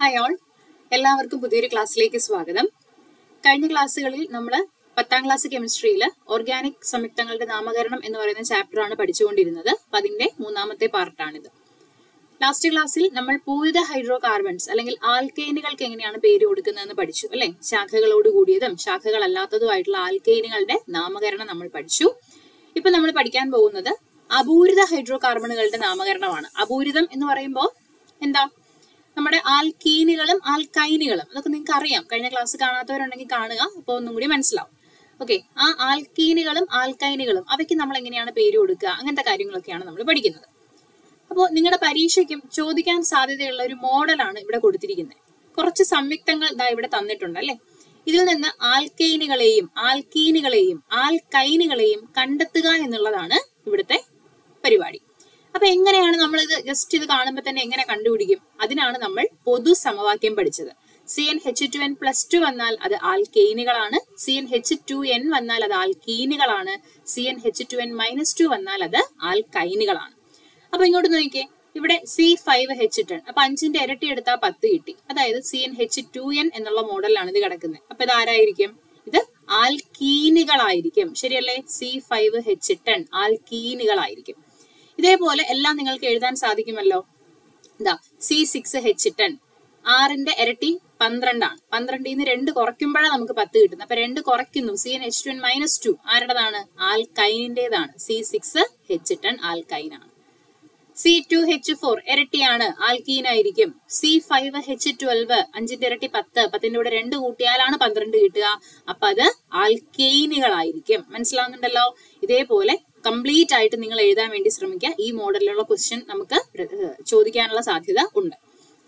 hi all എല്ലാവർക്കും പുതിയൊരു ക്ലാസ്സിലേക്ക് സ്വാഗതം കഴിഞ്ഞ ക്ലാസ്സുകളിൽ നമ്മൾ പത്താം ക്ലാസ് കെമിസ്ട്രിയിൽ ഓർഗാനിക് സംയുക്തങ്ങളുടെ നാമകരണം എന്ന് പറയുന്ന ചാപ്റ്റർ ആണ് പഠിച്ചുകൊണ്ടിരുന്നത് അപ്പൊ അതിന്റെ മൂന്നാമത്തെ പാർട്ടാണിത് ലാസ്റ്റ് ക്ലാസ്സിൽ നമ്മൾ പൂരിത ഹൈഡ്രോ കാർബൺസ് അല്ലെങ്കിൽ ആൽക്കൈനുകൾക്ക് എങ്ങനെയാണ് പേര് കൊടുക്കുന്നതെന്ന് പഠിച്ചു അല്ലെ ശാഖകളോട് കൂടിയതും ശാഖകളല്ലാത്തതുമായിട്ടുള്ള ആൽക്കൈനുകളുടെ നാമകരണം നമ്മൾ പഠിച്ചു ഇപ്പൊ നമ്മൾ പഠിക്കാൻ പോകുന്നത് അപൂരിത ഹൈഡ്രോ കാർബണുകളുടെ നാമകരണമാണ് അപൂരിതം എന്ന് പറയുമ്പോൾ എന്താ നമ്മുടെ ആൽക്കീനുകളും ആൽക്കൈനുകളും അതൊക്കെ നിങ്ങൾക്ക് അറിയാം കഴിഞ്ഞ ക്ലാസ് കാണാത്തവരുണ്ടെങ്കിൽ കാണുക അപ്പോൾ ഒന്നും കൂടി മനസ്സിലാവും ഓക്കെ ആ ആൽക്കീനുകളും ആൽക്കൈനുകളും അവയ്ക്ക് നമ്മൾ എങ്ങനെയാണ് പേര് കൊടുക്കുക അങ്ങനത്തെ കാര്യങ്ങളൊക്കെയാണ് നമ്മൾ പഠിക്കുന്നത് അപ്പോൾ നിങ്ങളുടെ പരീക്ഷയ്ക്കും ചോദിക്കാൻ സാധ്യതയുള്ള ഒരു മോഡലാണ് ഇവിടെ കൊടുത്തിരിക്കുന്നത് കുറച്ച് സംയുക്തങ്ങൾ ഇതാ ഇവിടെ തന്നിട്ടുണ്ട് അല്ലെ ഇതിൽ നിന്ന് ആൽക്കൈനുകളെയും ആൽക്കീനുകളെയും ആൽക്കൈനുകളെയും കണ്ടെത്തുക എന്നുള്ളതാണ് ഇവിടുത്തെ പരിപാടി അപ്പൊ എങ്ങനെയാണ് നമ്മൾ ഇത് ജസ്റ്റ് ഇത് കാണുമ്പോൾ തന്നെ എങ്ങനെ കണ്ടുപിടിക്കും അതിനാണ് നമ്മൾ പൊതു സമവാക്യം പഠിച്ചത് C n H two n plus two വന്നാൽ അത് ആൽക്കെയിനുകളാണ് C n H two n വന്നാൽ അത് ആൽക്കീനുകളാണ് C n H two n minus two വന്നാൽ അത് ആൽക്കൈനുകളാണ് അപ്പൊ ഇങ്ങോട്ട് നോക്കിയേ ഇവിടെ സി ഫൈവ് ഹെച്ച് ടെൻ അപ്പൊ അഞ്ചിന്റെ ഇരട്ടി എടുത്താൽ പത്ത് കിട്ടി അതായത് C n H two n എന്നുള്ള മോഡലാണ് ഇത് കിടക്കുന്നത് അപ്പൊ ഇത് ആരായിരിക്കും ഇത് ആൽക്കീനുകളായിരിക്കും ശരിയല്ലേ സി ഫൈവ് ഹെച്ച് ടെൻ ആൽക്കീനുകളായിരിക്കും ഇതേപോലെ എല്ലാം നിങ്ങൾക്ക് എഴുതാൻ സാധിക്കുമല്ലോ ഇതാ സി സിക്സ് ഹെച്ച് ടെൻ ആറിന്റെ ഇരട്ടി പന്ത്രണ്ടാണ് പന്ത്രണ്ടിൽ നിന്ന് രണ്ട് കുറയ്ക്കുമ്പോഴാണ് നമുക്ക് പത്ത് കിട്ടുന്നത് അപ്പൊ രണ്ട് കുറയ്ക്കുന്നു C n H two n minus two ആരുടേതാണ് ആൽക്കൈനിന്റേതാണ് സി സിക്സ് ഹെച്ച് ടെൻ ആൽക്കൈനാണ് സി ടു എച്ച് ഫോർ ഇരട്ടിയാണ് ആൽക്കീൻ ആയിരിക്കും സി ഫൈവ് എച്ച് ട്വൽവ് അഞ്ചിന്റെ ഇരട്ടി പത്ത് പത്തിന്റെ കൂടെ രണ്ട് കൂട്ടിയാലാണ് പന്ത്രണ്ട് കിട്ടുക അപ്പൊ അത് ആൽക്കെയിനുകളായിരിക്കും മനസ്സിലാവുന്നുണ്ടല്ലോ ഇതേപോലെ കംപ്ലീറ്റ് ആയിട്ട് നിങ്ങൾ എഴുതാൻ വേണ്ടി ശ്രമിക്കുക ഈ മോഡലിലുള്ള ക്വസ്റ്റ്യൻ നമുക്ക് ചോദിക്കാനുള്ള സാധ്യത ഉണ്ട്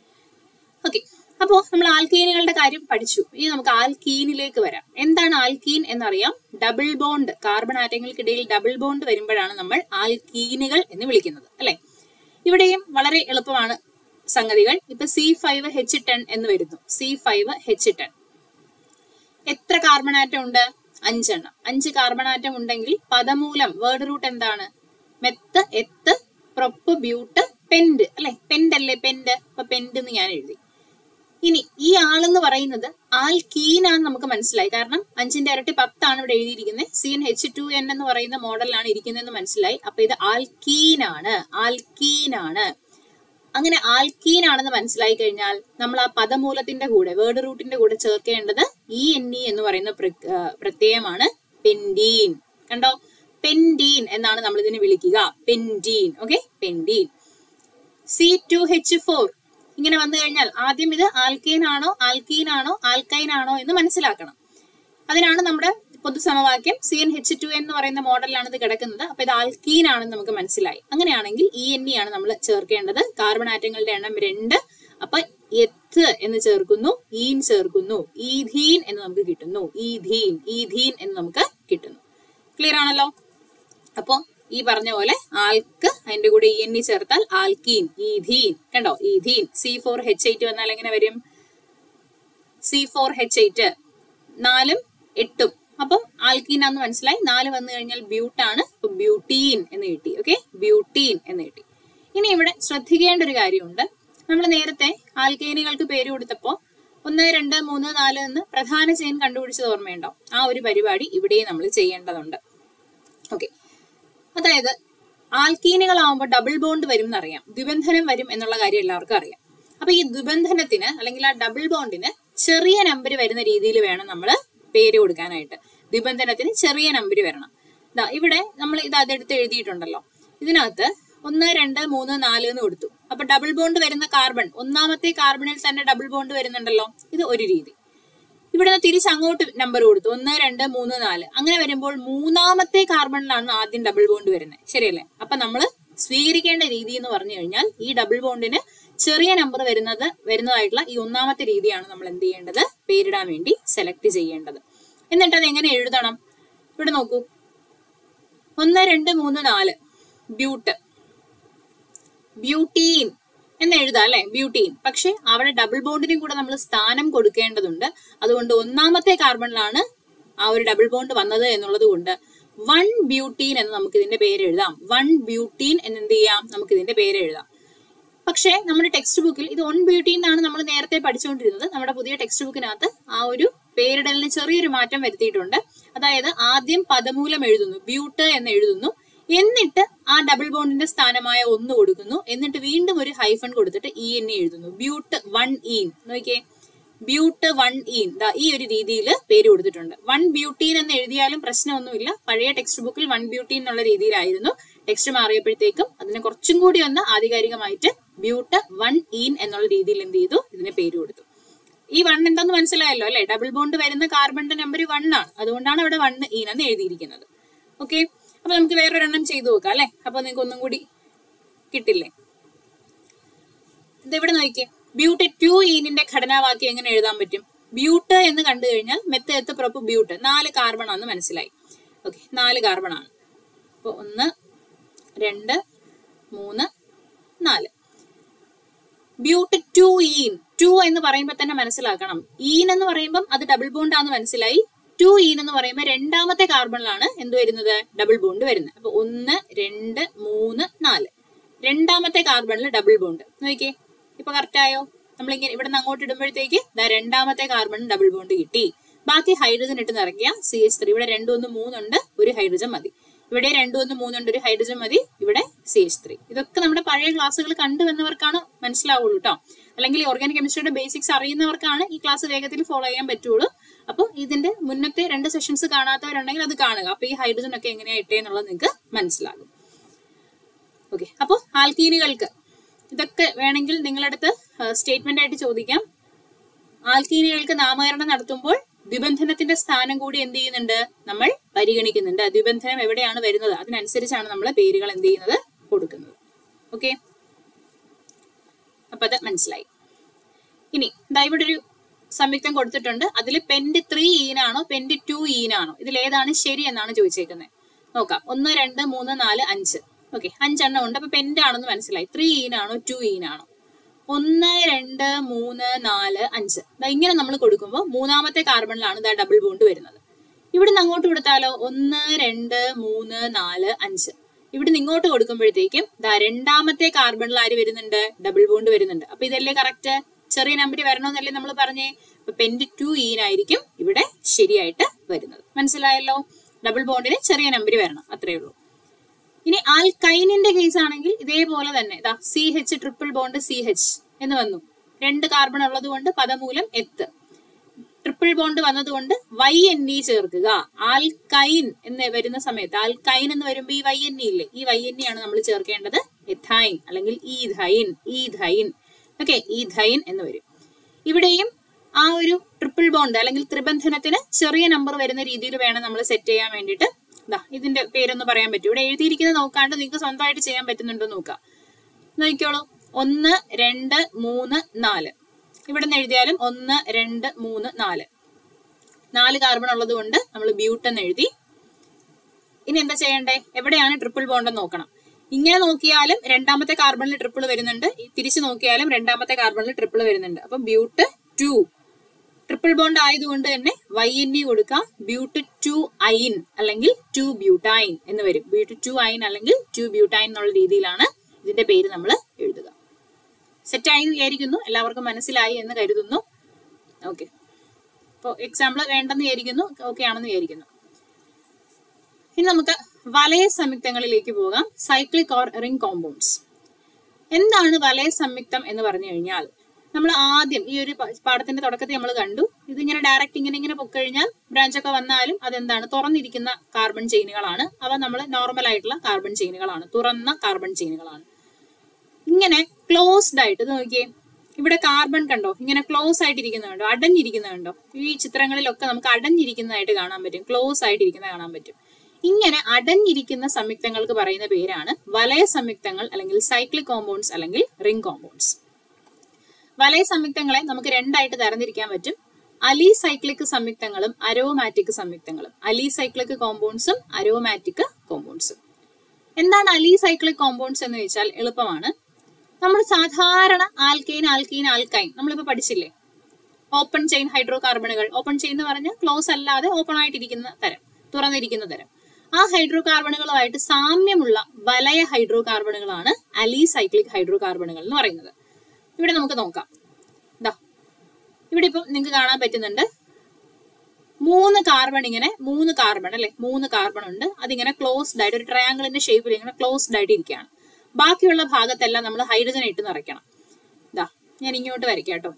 ഓക്കെ അപ്പോ നമ്മൾ ആൽക്കീനുകളുടെ കാര്യം പഠിച്ചു ഇനി നമുക്ക് ആൽക്കീനിലേക്ക് വരാം എന്താണ് ആൽക്കീൻ എന്നറിയാം ഡബിൾ ബോണ്ട് കാർബൺ ആറ്റങ്ങൾക്കിടയിൽ ഡബിൾ ബോണ്ട് വരുമ്പോഴാണ് നമ്മൾ ആൽക്കീനുകൾ എന്ന് വിളിക്കുന്നത് അല്ലെ ഇവിടെയും വളരെ എളുപ്പമാണ് സംഗതികൾ ഇപ്പൊ സി ഫൈവ് ഹെച്ച് ടെൻ എന്ന് വരുന്നു സി ഫൈവ് ഹെച്ച് ടെൻ എത്ര കാർബൺ ആറ്റം ഉണ്ട് അഞ്ചെണ്ണം അഞ്ച് കാർബൺ ആറ്റം ഉണ്ടെങ്കിൽ പദമൂലം വേർഡ് റൂട്ട് എന്താണ് meth eth prop but pend അല്ലെ പെൻഡ് അല്ലേ പെൻഡ് അപ്പൊ പെൻഡ് എന്ന് ഞാൻ എഴുതി ഇനി ഈ ആളെന്ന് പറയുന്നത് ആൽക്കീനാന്ന് നമുക്ക് മനസ്സിലായി കാരണം അഞ്ചിന്റെ ഇരട്ടി പത്താണ് ഇവിടെ എഴുതിയിരിക്കുന്നത് C n H two n എന്ന് പറയുന്ന മോഡലാണ് ഇരിക്കുന്നതെന്ന് മനസ്സിലായി അപ്പൊ ഇത് ആൽക്കീനാണ് ആൽക്കീനാണ് അങ്ങനെ ആൽക്കീൻ ആണെന്ന് മനസ്സിലായി കഴിഞ്ഞാൽ നമ്മൾ ആ പദമൂലത്തിന്റെ കൂടെ വേർഡ് റൂട്ടിന്റെ കൂടെ ചേർക്കേണ്ടത് ഇ എൻ ഇ എന്ന് പറയുന്ന പ്രത്യയമാണ് പെൻഡീൻ കണ്ടോ പെൻഡീൻ എന്നാണ് നമ്മൾ ഇതിനെ വിളിക്കുക pentene okay pentene C two H four ഇങ്ങനെ വന്നു കഴിഞ്ഞാൽ ആദ്യം ഇത് ആൽക്കൈൻ ആണോ ആൽക്കീൻ ആണോ ആൽക്കൈൻ ആണോ എന്ന് മനസ്സിലാക്കണം അതിനാണ് നമ്മുടെ പൊതുസമവാക്യം സി എൻ എച്ച് ടു എന്ന് പറയുന്ന മോഡലിലാണ് ഇത് കിടക്കുന്നത് അപ്പൊ ഇത് ആൽക്കീൻ ആണെന്ന് നമുക്ക് മനസ്സിലായി അങ്ങനെയാണെങ്കിൽ ഇ എൻ ഇ ആണ് നമ്മൾ ചേർക്കേണ്ടത് കാർബൺ ആറ്റങ്ങളുടെ എണ്ണം രണ്ട് അപ്പൊ എത്ത് എന്ന് ചേർക്കുന്നു ഈൻ ചേർക്കുന്നു ഈധീൻ എന്ന് നമുക്ക് കിട്ടുന്നു ഈധീൻ ഈധീൻ എന്ന് നമുക്ക് കിട്ടുന്നു ക്ലിയർ ആണല്ലോ അപ്പോ ഈ പറഞ്ഞ പോലെ ആൽക്ക് അതിന്റെ കൂടെ ഇ എൻ ഇ ചേർത്താൽ ആൽക്കീൻ ഈധീൻ കണ്ടോ ethene C four H eight വന്നാൽ എങ്ങനെ വരും സി ഫോർ എച്ച് എയ്റ്റ് നാലും എട്ടും അപ്പം ആൽക്കീനാന്ന് മനസ്സിലായി നാല് വന്നു കഴിഞ്ഞാൽ ബ്യൂട്ടാണ് അപ്പൊ ബ്യൂട്ടീൻ എന്ന് കിട്ടി ഓക്കെ ബ്യൂട്ടീൻ എന്ന് കിട്ടി ഇനി ഇവിടെ ശ്രദ്ധിക്കേണ്ട ഒരു കാര്യമുണ്ട് നമ്മൾ നേരത്തെ ആൽക്കൈനുകൾക്ക് പേര് കൊടുത്തപ്പോ ഒന്ന് രണ്ട് മൂന്ന് നാല് എന്ന് പ്രധാന ചെയിൻ കണ്ടുപിടിച്ചത് ഓർമ്മയുണ്ടോ ആ ഒരു പരിപാടി ഇവിടെയും നമ്മൾ ചെയ്യേണ്ടതുണ്ട് ഓക്കെ അതായത് ആൽക്കീനുകളാവുമ്പോൾ ഡബിൾ ബോണ്ട് വരും എന്നറിയാം ദ്വിബന്ധനം വരും എന്നുള്ള കാര്യം എല്ലാവർക്കും അറിയാം അപ്പൊ ഈ ദ്വിബന്ധനത്തിന് അല്ലെങ്കിൽ ആ ഡബിൾ ബോണ്ടിന് ചെറിയ നമ്പർ വരുന്ന രീതിയിൽ വേണം നമ്മൾ പേര് കൊടുക്കാനായിട്ട് ദ്വിബന്ധനത്തിന് ചെറിയ നമ്പർ വരണം ഇതാ ഇവിടെ നമ്മൾ ഇത് അതെടുത്ത് എഴുതിയിട്ടുണ്ടല്ലോ ഇതിനകത്ത് ഒന്ന് രണ്ട് മൂന്ന് നാല് എന്ന് കൊടുത്തു അപ്പൊ ഡബിൾ ബോണ്ട് വരുന്ന കാർബൺ ഒന്നാമത്തെ കാർബണിൽ തന്നെ ഡബിൾ ബോണ്ട് വരുന്നുണ്ടല്ലോ ഇത് ഒരു രീതി ഇവിടെ നിന്ന് തിരിച്ച് അങ്ങോട്ട് നമ്പർ കൊടുത്തു ഒന്ന് രണ്ട് മൂന്ന് നാല് അങ്ങനെ വരുമ്പോൾ മൂന്നാമത്തെ കാർബണിലാണ് ആദ്യം ഡബിൾ ബോണ്ട് വരുന്നത് ശരിയല്ലേ അപ്പൊ നമ്മൾ സ്വീകരിക്കേണ്ട രീതി എന്ന് പറഞ്ഞു കഴിഞ്ഞാൽ ഈ ഡബിൾ ബോണ്ടിന് ചെറിയ നമ്പർ വരുന്നത് വരുന്നതായിട്ടുള്ള ഈ ഒന്നാമത്തെ രീതിയാണ് നമ്മൾ എന്ത് ചെയ്യേണ്ടത് പേരിടാൻ വേണ്ടി സെലക്ട് ചെയ്യേണ്ടത് എന്നിട്ട് അത് എങ്ങനെ എഴുതണം ഇവിടെ നോക്കൂ ഒന്ന് രണ്ട് മൂന്ന് നാല് ബ്യൂട്ട് ബ്യൂട്ടീൻ എന്ന് എഴുതാം അല്ലെ ബ്യൂട്ടീൻ പക്ഷെ അവിടെ ഡബിൾ ബോണ്ടിനും കൂടെ നമ്മൾ സ്ഥാനം കൊടുക്കേണ്ടതുണ്ട് അതുകൊണ്ട് ഒന്നാമത്തെ കാർബണിലാണ് ആ ഒരു ഡബിൾ ബോണ്ട് വന്നത് എന്നുള്ളത് കൊണ്ട് വൺ ബ്യൂട്ടീൻ എന്ന് നമുക്ക് ഇതിന്റെ പേര് എഴുതാം വൺ ബ്യൂട്ടീൻ എന്ന് എന്ത് ചെയ്യാം നമുക്ക് ഇതിന്റെ പേര് എഴുതാം പക്ഷേ നമ്മുടെ ടെക്സ്റ്റ് ബുക്കിൽ ഇത് ഒൺ ബ്യൂട്ടി എന്നാണ് നമ്മൾ നേരത്തെ പഠിച്ചുകൊണ്ടിരുന്നത് നമ്മുടെ പുതിയ ടെക്സ്റ്റ് ബുക്കിനകത്ത് ആ ഒരു പേരിടലിന് ചെറിയൊരു മാറ്റം വരുത്തിയിട്ടുണ്ട് അതായത് ആദ്യം പദമൂലം എഴുതുന്നു ബ്യൂട്ട് എന്ന് എഴുതുന്നു എന്നിട്ട് ആ ഡബിൾ ബോണ്ടിന്റെ സ്ഥാനമായ ഒന്ന് കൊടുക്കുന്നു എന്നിട്ട് വീണ്ടും ഒരു ഹൈഫൺ കൊടുത്തിട്ട് ഇ എന്നെ എഴുതുന്നു ബ്യൂട്ട് വൺ ഈൻ നോക്കിയേ ബ്യൂട്ട് വൺ ഈൻ ദാ ഈ ഒരു രീതിയിൽ പേര് കൊടുത്തിട്ടുണ്ട് വൺ ബ്യൂട്ടീൻ എന്ന് എഴുതിയാലും പ്രശ്നമൊന്നുമില്ല പഴയ ടെക്സ്റ്റ് ബുക്കിൽ വൺ ബ്യൂട്ടീൻ എന്നുള്ള രീതിയിലായിരുന്നു ടെക്സ്റ്റ് മാറിയപ്പോഴത്തേക്കും അതിനെ കുറച്ചും കൂടി ഒന്ന് ആധികാരികമായിട്ട് ബ്യൂട്ട് വൺ ഈൻ എന്നുള്ള രീതിയിൽ എന്ത് ചെയ്തു ഇതിന് പേര് കൊടുത്തു ഈ വൺ എന്താന്ന് മനസ്സിലായല്ലോ അല്ലെ ഡബിൾ ബോണ്ട് വരുന്ന കാർബണിന്റെ നമ്പർ വൺ ആണ് അതുകൊണ്ടാണ് അവിടെ വൺ ഈൻ എന്ന് എഴുതിയിരിക്കുന്നത് ഓക്കെ അപ്പൊ നമുക്ക് വേറൊരെണ്ണം ചെയ്തു നോക്കാം അല്ലെ അപ്പൊ നിങ്ങൾക്ക് ഒന്നും കൂടി കിട്ടില്ലേ ഇത് ഇവിടെ നോക്കിയേ ബ്യൂട്ട് ടു ഈനിന്റെ ഘടനാവാക്യം എങ്ങനെ എഴുതാൻ പറ്റും ബ്യൂട്ട് എന്ന് കണ്ടു കഴിഞ്ഞാൽ മെത്ത് എത്ത് പ്രൊപ്പ് ബ്യൂട്ട് നാല് കാർബൺ ആണെന്ന് മനസ്സിലായി ഓക്കെ നാല് കാർബൺ ആണ് അപ്പൊ ഒന്ന് രണ്ട് മൂന്ന് നാല് ബ്യൂട്ട് ടു ഈൻ ടു എന്ന് പറയുമ്പോൾ തന്നെ മനസ്സിലാക്കണം ഈൻ എന്ന് പറയുമ്പോൾ അത് ഡബിൾ ബോണ്ട് ആണെന്ന് മനസ്സിലായി ടു ഈൻ എന്ന് പറയുമ്പോൾ രണ്ടാമത്തെ കാർബണിലാണ് എന്ത് വരുന്നത് ഡബിൾ ബോണ്ട് വരുന്നത് അപ്പൊ ഒന്ന് രണ്ട് മൂന്ന് നാല് രണ്ടാമത്തെ കാർബണിൽ ഡബിൾ ബോണ്ട് നോക്കിയേ ഇപ്പൊ കറക്റ്റ് ആയോ നമ്മളിങ്ങനെ ഇവിടെ നിന്ന് അങ്ങോട്ട് ഇടുമ്പോഴത്തേക്ക് ദാ രണ്ടാമത്തെ കാർബൺ ഡബിൾ ബോണ്ട് കിട്ടി ബാക്കി ഹൈഡ്രജൻ ഇട്ട് നിറയ്ക്കുക സി എച്ച് ത്രീ ഇവിടെ രണ്ടു ഒന്ന് മൂന്നുണ്ട് ഒരു ഹൈഡ്രജൻ മതി ഇവിടെ രണ്ടു ഒന്ന് മൂന്നുണ്ട് ഒരു ഹൈഡ്രജൻ മതി ഇവിടെ സി എച്ച് ത്രീ ഇതൊക്കെ നമ്മുടെ പഴയ ക്ലാസ്സുകൾ കണ്ടു വന്നവർക്കാണ് മനസ്സിലാവുള്ളൂ കേട്ടോ അല്ലെങ്കിൽ ഓർഗാനിക് കെമിസ്ട്രിയുടെ ബേസിക്സ് അറിയുന്നവർക്കാണ് ഈ ക്ലാസ് വേഗത്തിൽ ഫോളോ ചെയ്യാൻ പറ്റുള്ളൂ അപ്പോൾ ഇതിന്റെ മുന്നത്തെ രണ്ട് സെഷൻസ് കാണാത്തവരുണ്ടെങ്കിൽ അത് കാണുക അപ്പൊ ഈ ഹൈഡ്രജൻ ഒക്കെ എങ്ങനെയാ ഇട്ടേ എന്നുള്ളത് നിങ്ങൾക്ക് മനസ്സിലാകും ഓക്കെ അപ്പോൾ ആൽക്കീനുകൾക്ക് ഇതൊക്കെ വേണമെങ്കിൽ നിങ്ങളടുത്ത് സ്റ്റേറ്റ്മെന്റ് ആയിട്ട് ചോദിക്കാം ആൽക്കീനുകൾക്ക് നാമകരണം നടത്തുമ്പോൾ ദ്വിബന്ധനത്തിന്റെ സ്ഥാനം കൂടി എന്ത് ചെയ്യുന്നുണ്ട് നമ്മൾ പരിഗണിക്കുന്നുണ്ട് ദ്വിബന്ധനം എവിടെയാണ് വരുന്നത് അതിനനുസരിച്ചാണ് നമ്മൾ പേരുകൾ എന്ത് ചെയ്യുന്നത് കൊടുക്കുന്നത് ഓക്കെ അപ്പൊ അത് മനസ്സിലായി ഇനി ദാ ഇവിടെ ഒരു സംയുക്തം കൊടുത്തിട്ടുണ്ട് അതിൽ പെന്റ് ത്രീ ഈനാണോ പെന്റ് ടു ഈനാണോ ഇതിൽ ഏതാണ് ശരി എന്നാണ് ചോദിച്ചേക്കുന്നത് നോക്കാം ഒന്ന് രണ്ട് മൂന്ന് നാല് അഞ്ച് ഓക്കെ അഞ്ചെണ്ണം ഉണ്ട് അപ്പൊ പെന്റ് ആണെന്ന് മനസ്സിലായി ത്രീ ഈനാണോ ടു ഈനാണോ ഒന്ന് രണ്ട് മൂന്ന് നാല് അഞ്ച് ദാ ഇങ്ങനെ നമ്മൾ കൊടുക്കുമ്പോൾ മൂന്നാമത്തെ കാർബണിലാണ് ദാ ഡബിൾ ബോണ്ട് വരുന്നത് ഇവിടുന്ന് അങ്ങോട്ട് കൊടുത്താലോ ഒന്ന് രണ്ട് മൂന്ന് നാല് അഞ്ച് ഇവിടുന്ന് ഇങ്ങോട്ട് കൊടുക്കുമ്പോഴത്തേക്കും ദാ രണ്ടാമത്തെ കാർബണിൽ ആര് വരുന്നുണ്ട് ഡബിൾ ബോണ്ട് വരുന്നുണ്ട് അപ്പൊ ഇതല്ലേ കറക്റ്റ് ചെറിയ നമ്പർ വരണമെന്നല്ലേ നമ്മൾ പറഞ്ഞേ അപ്പൊ പെന്റ് ടു ഈനായിരിക്കും ഇവിടെ ശരിയായിട്ട് വരുന്നത് മനസ്സിലായല്ലോ ഡബിൾ ബോണ്ടിന് ചെറിയ നമ്പർ വരണം അത്രേ ഉള്ളൂ ഇനി ആൽക്കൈനിന്റെ കേസ് ആണെങ്കിൽ ഇതേപോലെ തന്നെ ഇതാ C H triple bond C H എന്ന് വന്നു രണ്ട് കാർബൺ ഉള്ളത് കൊണ്ട് പദമൂലം എത്ത് ട്രിപ്പിൾ ബോണ്ട് വന്നതുകൊണ്ട് വൈ എൻ ഇ ചേർക്കുക ആൽക്കൈൻ എന്ന് വരുന്ന സമയത്ത് ആൽക്കൈൻ എന്ന് വരുമ്പോൾ ഈ വൈ എൻ ഇ ഇല്ലേ ഈ വൈ എൻ ഇ ആണ് നമ്മൾ ചേർക്കേണ്ടത് എഥൈൻ അല്ലെങ്കിൽ ഈഥൈൻ ഈഥൈൻ ഓക്കെ ഈഥൈൻ എന്ന് വരും ഇവിടെയും ആ ഒരു ട്രിപ്പിൾ ബോണ്ട് അല്ലെങ്കിൽ ത്രിബന്ധനത്തിന് ചെറിയ നമ്പർ വരുന്ന രീതിയിൽ വേണം നമ്മൾ സെറ്റ് ചെയ്യാൻ വേണ്ടിയിട്ട് ഇതാ ഇതിന്റെ പേരൊന്ന് പറയാൻ പറ്റും ഇവിടെ എഴുതിയിരിക്കുന്നത് നോക്കാണ്ട് നിങ്ങൾക്ക് സ്വന്തമായിട്ട് ചെയ്യാൻ പറ്റുന്നുണ്ടോ നോക്കാം നോക്കിക്കോളൂ ഒന്ന് രണ്ട് മൂന്ന് നാല് ഇവിടെ നിന്ന് എഴുതിയാലും ഒന്ന് രണ്ട് മൂന്ന് നാല് നാല് കാർബൺ ഉള്ളത് കൊണ്ട് നമ്മൾ ബ്യൂട്ട് എന്ന് എഴുതി ഇനി എന്താ ചെയ്യണ്ടേ എവിടെയാണ് ട്രിപ്പിൾ ബോണ്ട് എന്ന് നോക്കണം ഇങ്ങനെ നോക്കിയാലും രണ്ടാമത്തെ കാർബണിൽ ട്രിപ്പിൾ വരുന്നുണ്ട് തിരിച്ചു നോക്കിയാലും രണ്ടാമത്തെ കാർബണിൽ ട്രിപ്പിൾ വരുന്നുണ്ട് അപ്പൊ ബ്യൂട്ട് ടു ട്രിപ്പിൾ ബോണ്ട് ആയതുകൊണ്ട് തന്നെ വൈ എൻ ഇ കൊടുക്കാം ബ്യൂട്ട് ടു ഐൻ അല്ലെങ്കിൽ ടു ബ്യൂട്ടൈൻ എന്ന് വരും ബ്യൂട്ട് ടു ഐൻ അല്ലെങ്കിൽ ടു ബ്യൂട്ടൈൻ എന്നുള്ള രീതിയിലാണ് ഇതിന്റെ പേര് നമ്മൾ എഴുതുക സെറ്റ് ആയി എന്ന് വിചാരിക്കുന്നു എല്ലാവർക്കും മനസ്സിലായി എന്ന് കരുതുന്നു ഓക്കെ അപ്പോൾ എക്സാമ്പിൾ വേണ്ടെന്ന് വിചാരിക്കുന്നു ഓക്കെ ആണെന്ന് വിചാരിക്കുന്നു ഇനി നമുക്ക് വലയ സംയുക്തങ്ങളിലേക്ക് പോകാം സൈക്ലിക് ഓർ റിംഗ് കോമ്പൗണ്ട്സ് എന്താണ് വലയ സംയുക്തം എന്ന് പറഞ്ഞു കഴിഞ്ഞാൽ നമ്മൾ ആദ്യം ഈ ഒരു പ- പാഠത്തിന്റെ തുടക്കത്തിൽ നമ്മൾ കണ്ടു ഇതിങ്ങനെ ഡയറക്റ്റ് ഇങ്ങനെ ഇങ്ങനെ പൊക്കഴിഞ്ഞാൽ ബ്രാഞ്ച് ഒക്കെ വന്നാലും അതെന്താണ് തുറന്നിരിക്കുന്ന കാർബൺ ചെയിനുകളാണ് അവ നമ്മൾ നോർമൽ ആയിട്ടുള്ള കാർബൺ ചെയിനുകളാണ് തുറന്ന കാർബൺ ചെയിനുകളാണ് ഇങ്ങനെ ക്ലോസ്ഡ് ആയിട്ട് ഇത് നോക്കിയേ ഇവിടെ കാർബൺ കണ്ടോ ഇങ്ങനെ ക്ലോസ് ആയിട്ടിരിക്കുന്നത് കണ്ടോ അടഞ്ഞിരിക്കുന്നത് കണ്ടോ ഈ ചിത്രങ്ങളിലൊക്കെ നമുക്ക് അടഞ്ഞിരിക്കുന്നതായിട്ട് കാണാൻ പറ്റും ക്ലോസ് ആയിട്ടിരിക്കുന്നത് കാണാൻ പറ്റും ഇങ്ങനെ അടഞ്ഞിരിക്കുന്ന സംയുക്തങ്ങൾക്ക് പറയുന്ന പേരാണ് വലയ സംയുക്തങ്ങൾ അല്ലെങ്കിൽ സൈക്ലിക് കോമ്പൗണ്ട്സ് അല്ലെങ്കിൽ റിംഗ് കോമ്പൗണ്ട്സ് വലയ സംയുക്തങ്ങളെ നമുക്ക് രണ്ടായിട്ട് തരംതിരിക്കാൻ പറ്റും അലി സൈക്ലിക് സംയുക്തങ്ങളും അരോമാറ്റിക് സംയുക്തങ്ങളും അലി സൈക്ലിക് കോമ്പൗണ്ട്സും അരോമാറ്റിക് കോമ്പൗണ്ട്സും എന്താണ് അലി സൈക്ലിക് കോമ്പൗണ്ട്സ് എന്ന് വെച്ചാൽ എളുപ്പമാണ് നമ്മൾ സാധാരണ ആൽക്കൈൻ ആൽക്കീൻ ആൽക്കൈൻ നമ്മളിപ്പോ പഠിച്ചില്ലേ ഓപ്പൺ ചെയിൻ ഹൈഡ്രോ കാർബണുകൾ ഓപ്പൺ ചെയിൻ എന്ന് പറഞ്ഞാൽ ക്ലോസ് അല്ലാതെ ഓപ്പൺ ആയിട്ടിരിക്കുന്ന തരം തുറന്നിരിക്കുന്ന തരം ആ ഹൈഡ്രോ കാർബണുകളുമായിട്ട് സാമ്യമുള്ള വലയ ഹൈഡ്രോ കാർബണുകളാണ് അലിസൈക്ലിക് ഹൈഡ്രോ കാർബണുകൾ എന്ന് പറയുന്നത് ഇവിടെ നമുക്ക് നോക്കാം ദാ ഇവിടെ ഇപ്പം നിങ്ങൾക്ക് കാണാൻ പറ്റുന്നുണ്ട് മൂന്ന് കാർബൺ ഇങ്ങനെ മൂന്ന് കാർബൺ അല്ലെ മൂന്ന് കാർബൺ ഉണ്ട് അതിങ്ങനെ ക്ലോസ്ഡ് ആയിട്ട് ഒരു ട്രയാങ്കിളിന്റെ ഷേപ്പിൽ ഇങ്ങനെ ക്ലോസ്ഡ് ആയിട്ട് ഇരിക്കുകയാണ് ബാക്കിയുള്ള ഭാഗത്തെല്ലാം നമ്മൾ ഹൈഡ്രജൻ ഇട്ട് നിറയ്ക്കണം ഇതാ ഞാൻ ഇങ്ങോട്ട് വരയ്ക്കാം കേട്ടോ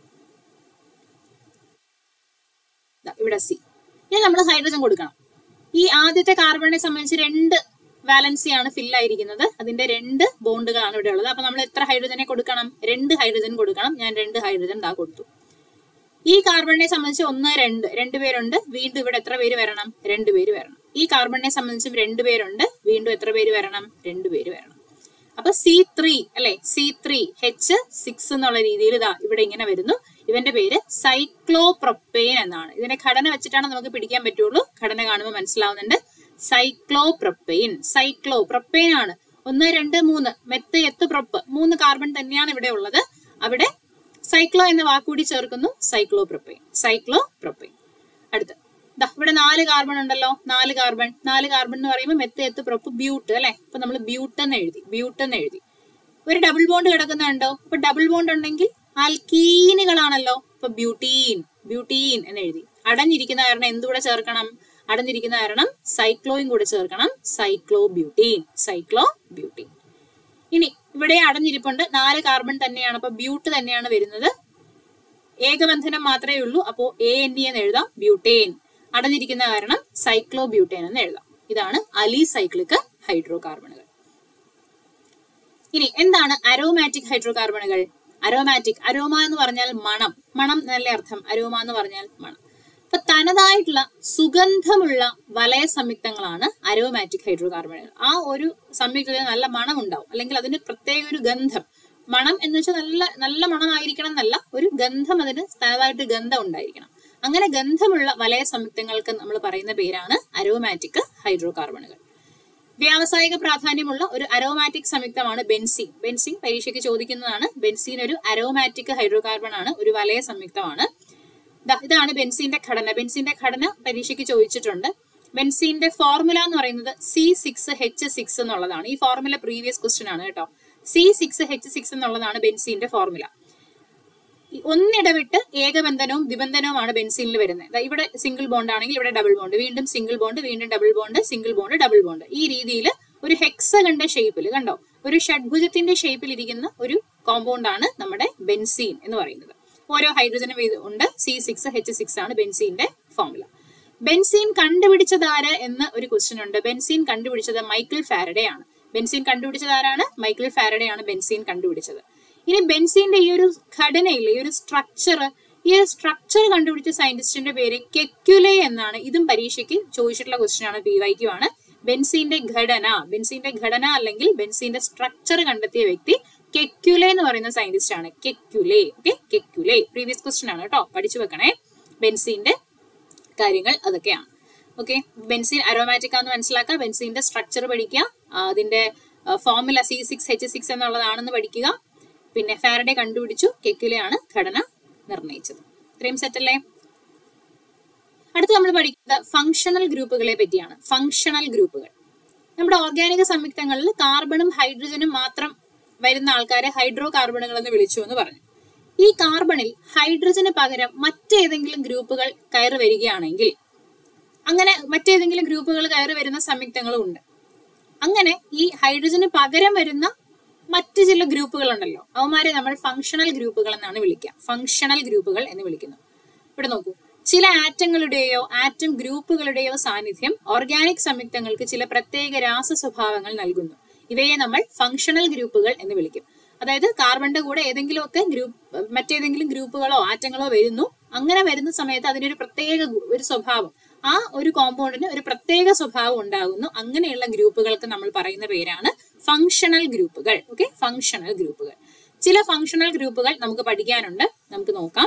ദാ ഇവിടെ സി ഇനി നമ്മൾ ഹൈഡ്രജൻ കൊടുക്കണം ഈ ആദ്യത്തെ കാർബണിനെ സംബന്ധിച്ച് രണ്ട് വാലൻസിയാണ് ഫിൽ ആയിരിക്കുന്നത് അതിന്റെ രണ്ട് ബോണ്ടുകളാണ് ഇവിടെ ഉള്ളത് അപ്പൊ നമ്മൾ എത്ര ഹൈഡ്രജനെ കൊടുക്കണം രണ്ട് ഹൈഡ്രജൻ കൊടുക്കണം ഞാൻ രണ്ട് ഹൈഡ്രജൻ ദാ കൊടുത്തു ഈ കാർബണിനെ സംബന്ധിച്ച് ഒന്ന് രണ്ട് രണ്ട് പേരുണ്ട് വീണ്ടും ഇവിടെ എത്ര പേര് വരണം രണ്ട് പേര് വരണം ഈ കാർബണിനെ സംബന്ധിച്ചും രണ്ട് പേരുണ്ട് വീണ്ടും എത്ര പേര് വരണം രണ്ട് പേര് വരണം അപ്പൊ സി ത്രീ അല്ലെ സി ത്രീ എച്ച് സിക്സ് എന്നുള്ള രീതിയിൽ ഇതാ ഇവിടെ ഇങ്ങനെ വരുന്നു ഇവന്റെ പേര് സൈക്ലോപ്രൊപ്പെയിൻ എന്നാണ് ഇതിന്റെ ഘടന വെച്ചിട്ടാണ് നമുക്ക് പിടിക്കാൻ പറ്റുള്ളൂ ഘടന കാണുമ്പോൾ മനസ്സിലാവുന്നുണ്ട് സൈക്ലോപ്രൊപ്പെയിൻ സൈക്ലോ പ്രൊപ്പെയിൻ ആണ് ഒന്ന് രണ്ട് മൂന്ന് മെത്ത് എത്ത് പ്രൊപ്പ് മൂന്ന് കാർബൺ തന്നെയാണ് ഇവിടെ ഉള്ളത് അവിടെ സൈക്ലോ എന്ന വാക്കുകൂടി ചേർക്കുന്നു സൈക്ലോപ്രൊപ്പെയിൻ സൈക്ലോപ്രൊപ്പെയിൻ അടുത്ത് ദാ ഇവിടെ നാല് കാർബൺ ഉണ്ടല്ലോ നാല് കാർബൺ നാല് കാർബൺ എന്ന് പറയുമ്പോൾ മെത്ത് എത്ത് പ്രൊപ്പ് ബ്യൂട്ട് അല്ലെ അപ്പൊ നമ്മൾ ബ്യൂട്ട് എന്ന് എഴുതി ബ്യൂട്ട് എന്ന് എഴുതി ഒരു ഡബിൾ ബോണ്ട് കിടക്കുന്നുണ്ടോ അപ്പൊ ഡബിൾ ബോണ്ട് ഉണ്ടെങ്കിൽ ആൽക്കീനുകളാണല്ലോ അപ്പൊ ബ്യൂട്ടീൻ ബ്യൂട്ടീൻ എന്ന് എഴുതി അടഞ്ഞിരിക്കുന്ന കാരണം എന്തുകൂടെ ചേർക്കണം അടഞ്ഞിരിക്കുന്ന കാരണം സൈക്ലോയും കൂടെ ചേർക്കണം സൈക്ലോ ബ്യൂട്ടീൻ സൈക്ലോ ബ്യൂട്ടീൻ ഇനി ഇവിടെ അടഞ്ഞിരിപ്പുണ്ട് നാല് കാർബൺ തന്നെയാണ് അപ്പൊ ബ്യൂട്ട് തന്നെയാണ് വരുന്നത് ഏകബന്ധനം മാത്രമേ ഉള്ളൂ അപ്പോ എ എൻ ഇ എന്ന് എഴുതാം ബ്യൂട്ടേൻ അടഞ്ഞിരിക്കുന്ന കാരണം സൈക്ലോ ബ്യൂട്ടേൻ എന്ന് എഴുതാം ഇതാണ് അലിസൈക്ലിക് ഹൈഡ്രോ കാർബണുകൾ ഇനി എന്താണ് അരോമാറ്റിക് ഹൈഡ്രോ കാർബണുകൾ അരോമാറ്റിക് അരോമ എന്ന് പറഞ്ഞാൽ മണം മണം നല്ല അർത്ഥം അരോമ എന്ന് പറഞ്ഞാൽ മണം അപ്പൊ തനതായിട്ടുള്ള സുഗന്ധമുള്ള വലയ സംയുക്തങ്ങളാണ് അരോമാറ്റിക് ഹൈഡ്രോ കാർബണുകൾ ആ ഒരു സംയുക്തത്തിന് നല്ല മണം ഉണ്ടാവും അല്ലെങ്കിൽ അതിന് പ്രത്യേക ഒരു ഗന്ധം മണം എന്ന് വെച്ചാൽ നല്ല നല്ല മണമായിരിക്കണം എന്നല്ല ഒരു ഗന്ധം അതിന് തനതായിട്ട് ഗന്ധം ഉണ്ടായിരിക്കണം അങ്ങനെ ഗന്ധമുള്ള വലയ സംയുക്തങ്ങൾക്ക് നമ്മൾ പറയുന്ന പേരാണ് അരോമാറ്റിക് ഹൈഡ്രോ കാർബണുകൾ വ്യാവസായിക പ്രാധാന്യമുള്ള ഒരു അരോമാറ്റിക് സംയുക്തമാണ് ബെൻസീൻ ബെൻസീൻ പരീക്ഷയ്ക്ക് ചോദിക്കുന്നതാണ് ബെൻസീൻ ഒരു അരോമാറ്റിക് ഹൈഡ്രോ കാർബൺ ആണ് ഒരു വലയ സംയുക്തമാണ് ദാ ഇതാണ് ബെൻസീന്റെ ഘടന ബെൻസീന്റെ ഘടന പരീക്ഷയ്ക്ക് ചോദിച്ചിട്ടുണ്ട് ബെൻസീന്റെ ഫോർമുല എന്ന് പറയുന്നത് സി സിക്സ് എച്ച് സിക്സ് എന്നുള്ളതാണ് ഈ ഫോർമുല പ്രീവിയസ് ക്വസ്റ്റ്യൻ ആണ് കേട്ടോ സി സിക്സ് എച്ച് സിക്സ് എന്നുള്ളതാണ് ബെൻസീന്റെ ഫോർമുല ഈ ഒന്നിടവിട്ട് ഏകബന്ധനവും ദ്വിബന്ധനവുമാണ് ബെൻസീനിൽ വരുന്നത് ദാ ഇവിടെ സിംഗിൾ ബോണ്ട് ആണെങ്കിൽ ഇവിടെ ഡബിൾ ബോണ്ട് വീണ്ടും സിംഗിൾ ബോണ്ട് വീണ്ടും double bond single bond double bond ഈ രീതിയിൽ ഒരു ഹെക്സകണ്ട ഷേപ്പിൽ കണ്ടോ ഒരു ഷഡ്ഭുജത്തിന്റെ ഷേപ്പിൽ ഇരിക്കുന്ന ഒരു കോമ്പൗണ്ട് ആണ് നമ്മുടെ ബെൻസീൻ എന്ന് പറയുന്നത് ഓരോ ഹൈഡ്രജനും ഉണ്ട് സി സിക്സ് എച്ച് സിക്സ് ആണ് ബെൻസീന്റെ ഫോർമുല ബെൻസീൻ കണ്ടുപിടിച്ചതാര് എന്ന് ഒരു ക്വസ്റ്റ്യൻ ഉണ്ട് ബെൻസീൻ കണ്ടുപിടിച്ചത് മൈക്കിൾ ഫാരഡെ ആണ് ബെൻസീൻ കണ്ടുപിടിച്ചത് ആരാണ് മൈക്കിൾ ഫാരഡെ ആണ് ബെൻസീൻ കണ്ടുപിടിച്ചത് ഇനി ബെൻസീന്റെ ഈ ഒരു ഘടനയില്ല ഈ ഒരു സ്ട്രക്ചർ ഈ ഒരു സ്ട്രക്ചർ കണ്ടുപിടിച്ച സയന്റിസ്റ്റിന്റെ പേര് കെക്യുലെ എന്നാണ് ഇതും പരീക്ഷയ്ക്ക് ചോദിച്ചിട്ടുള്ള ക്വസ്റ്റ്യൻ ആണ് പി വൈക്യു ആണ് ബെൻസീന്റെ ഘടന ബെൻസീന്റെ ഘടന അല്ലെങ്കിൽ ബെൻസീന്റെ സ്ട്രക്ചർ കണ്ടെത്തിയ വ്യക്തി കെക്യുലെ എന്ന് പറയുന്ന സയന്റിസ്റ്റ് ആണ് Kekule okay Kekule previous question ആണ് കേട്ടോ പഠിച്ചു വെക്കണേ ബെൻസീന്റെ കാര്യങ്ങൾ അതൊക്കെയാണ് ഓക്കെ ബെൻസീൻ അരോമാറ്റിക് ആണെന്ന് മനസ്സിലാക്കുക ബെൻസീന്റെ സ്ട്രക്ചർ പഠിക്കുക ആ, അതിന്റെ formula C six H six എന്നുള്ളതാണെന്ന് പഠിക്കുക പിന്നെ ഫാരഡെ കണ്ടുപിടിച്ചു കെക്യുലെയാണ് ഘടന നിർണയിച്ചത് ഇത്രയും സെറ്റ് അല്ലേ അടുത്ത് നമ്മൾ പഠിക്കുന്നത് ഫങ്ഷണൽ ഗ്രൂപ്പുകളെ പറ്റിയാണ് ഫങ്ഷണൽ ഗ്രൂപ്പുകൾ നമ്മുടെ ഓർഗാനിക സംയുക്തങ്ങളിൽ കാർബണും ഹൈഡ്രജനും മാത്രം വരുന്ന ആൾക്കാരെ ഹൈഡ്രോ കാർബണുകൾ എന്ന് വിളിച്ചു എന്ന് പറഞ്ഞു ഈ കാർബണിൽ ഹൈഡ്രജന് പകരം മറ്റേതെങ്കിലും ഗ്രൂപ്പുകൾ കയറി വരികയാണെങ്കിൽ അങ്ങനെ മറ്റേതെങ്കിലും ഗ്രൂപ്പുകൾ കയറി വരുന്ന സംയുക്തങ്ങളും ഉണ്ട് അങ്ങനെ ഈ ഹൈഡ്രജന് പകരം വരുന്ന മറ്റ് ചില ഗ്രൂപ്പുകൾ ഉണ്ടല്ലോ അവന്മാരെ നമ്മൾ ഫങ്ഷണൽ ഗ്രൂപ്പുകൾ എന്നാണ് വിളിക്കുക ഫങ്ഷണൽ ഗ്രൂപ്പുകൾ എന്ന് വിളിക്കുന്നു ഇവിടെ നോക്കൂ ചില ആറ്റങ്ങളുടെയോ ആറ്റം ഗ്രൂപ്പുകളുടെയോ സാന്നിധ്യം ഓർഗാനിക് സംയുക്തങ്ങൾക്ക് ചില പ്രത്യേക രാസ സ്വഭാവങ്ങൾ നൽകുന്നു ഇവയെ നമ്മൾ ഫങ്ഷണൽ ഗ്രൂപ്പുകൾ എന്ന് വിളിക്കും അതായത് കാർബണിന്റെ കൂടെ ഏതെങ്കിലുമൊക്കെ ഗ്രൂപ്പ് മറ്റേതെങ്കിലും ഗ്രൂപ്പുകളോ ആറ്റങ്ങളോ വരുന്നു അങ്ങനെ വരുന്ന സമയത്ത് അതിനൊരു പ്രത്യേക ഗു- ഒരു സ്വഭാവം ആ ഒരു കോമ്പൗണ്ടിന് ഒരു പ്രത്യേക സ്വഭാവം ഉണ്ടാകുന്നു അങ്ങനെയുള്ള ഗ്രൂപ്പുകൾക്ക് നമ്മൾ പറയുന്ന പേരാണ് ഫങ്ഷണൽ ഗ്രൂപ്പുകൾ ഓക്കെ ഫങ്ഷണൽ ഗ്രൂപ്പുകൾ ചില ഫങ്ഷണൽ ഗ്രൂപ്പുകൾ നമുക്ക് പഠിക്കാനുണ്ട് നമുക്ക് നോക്കാം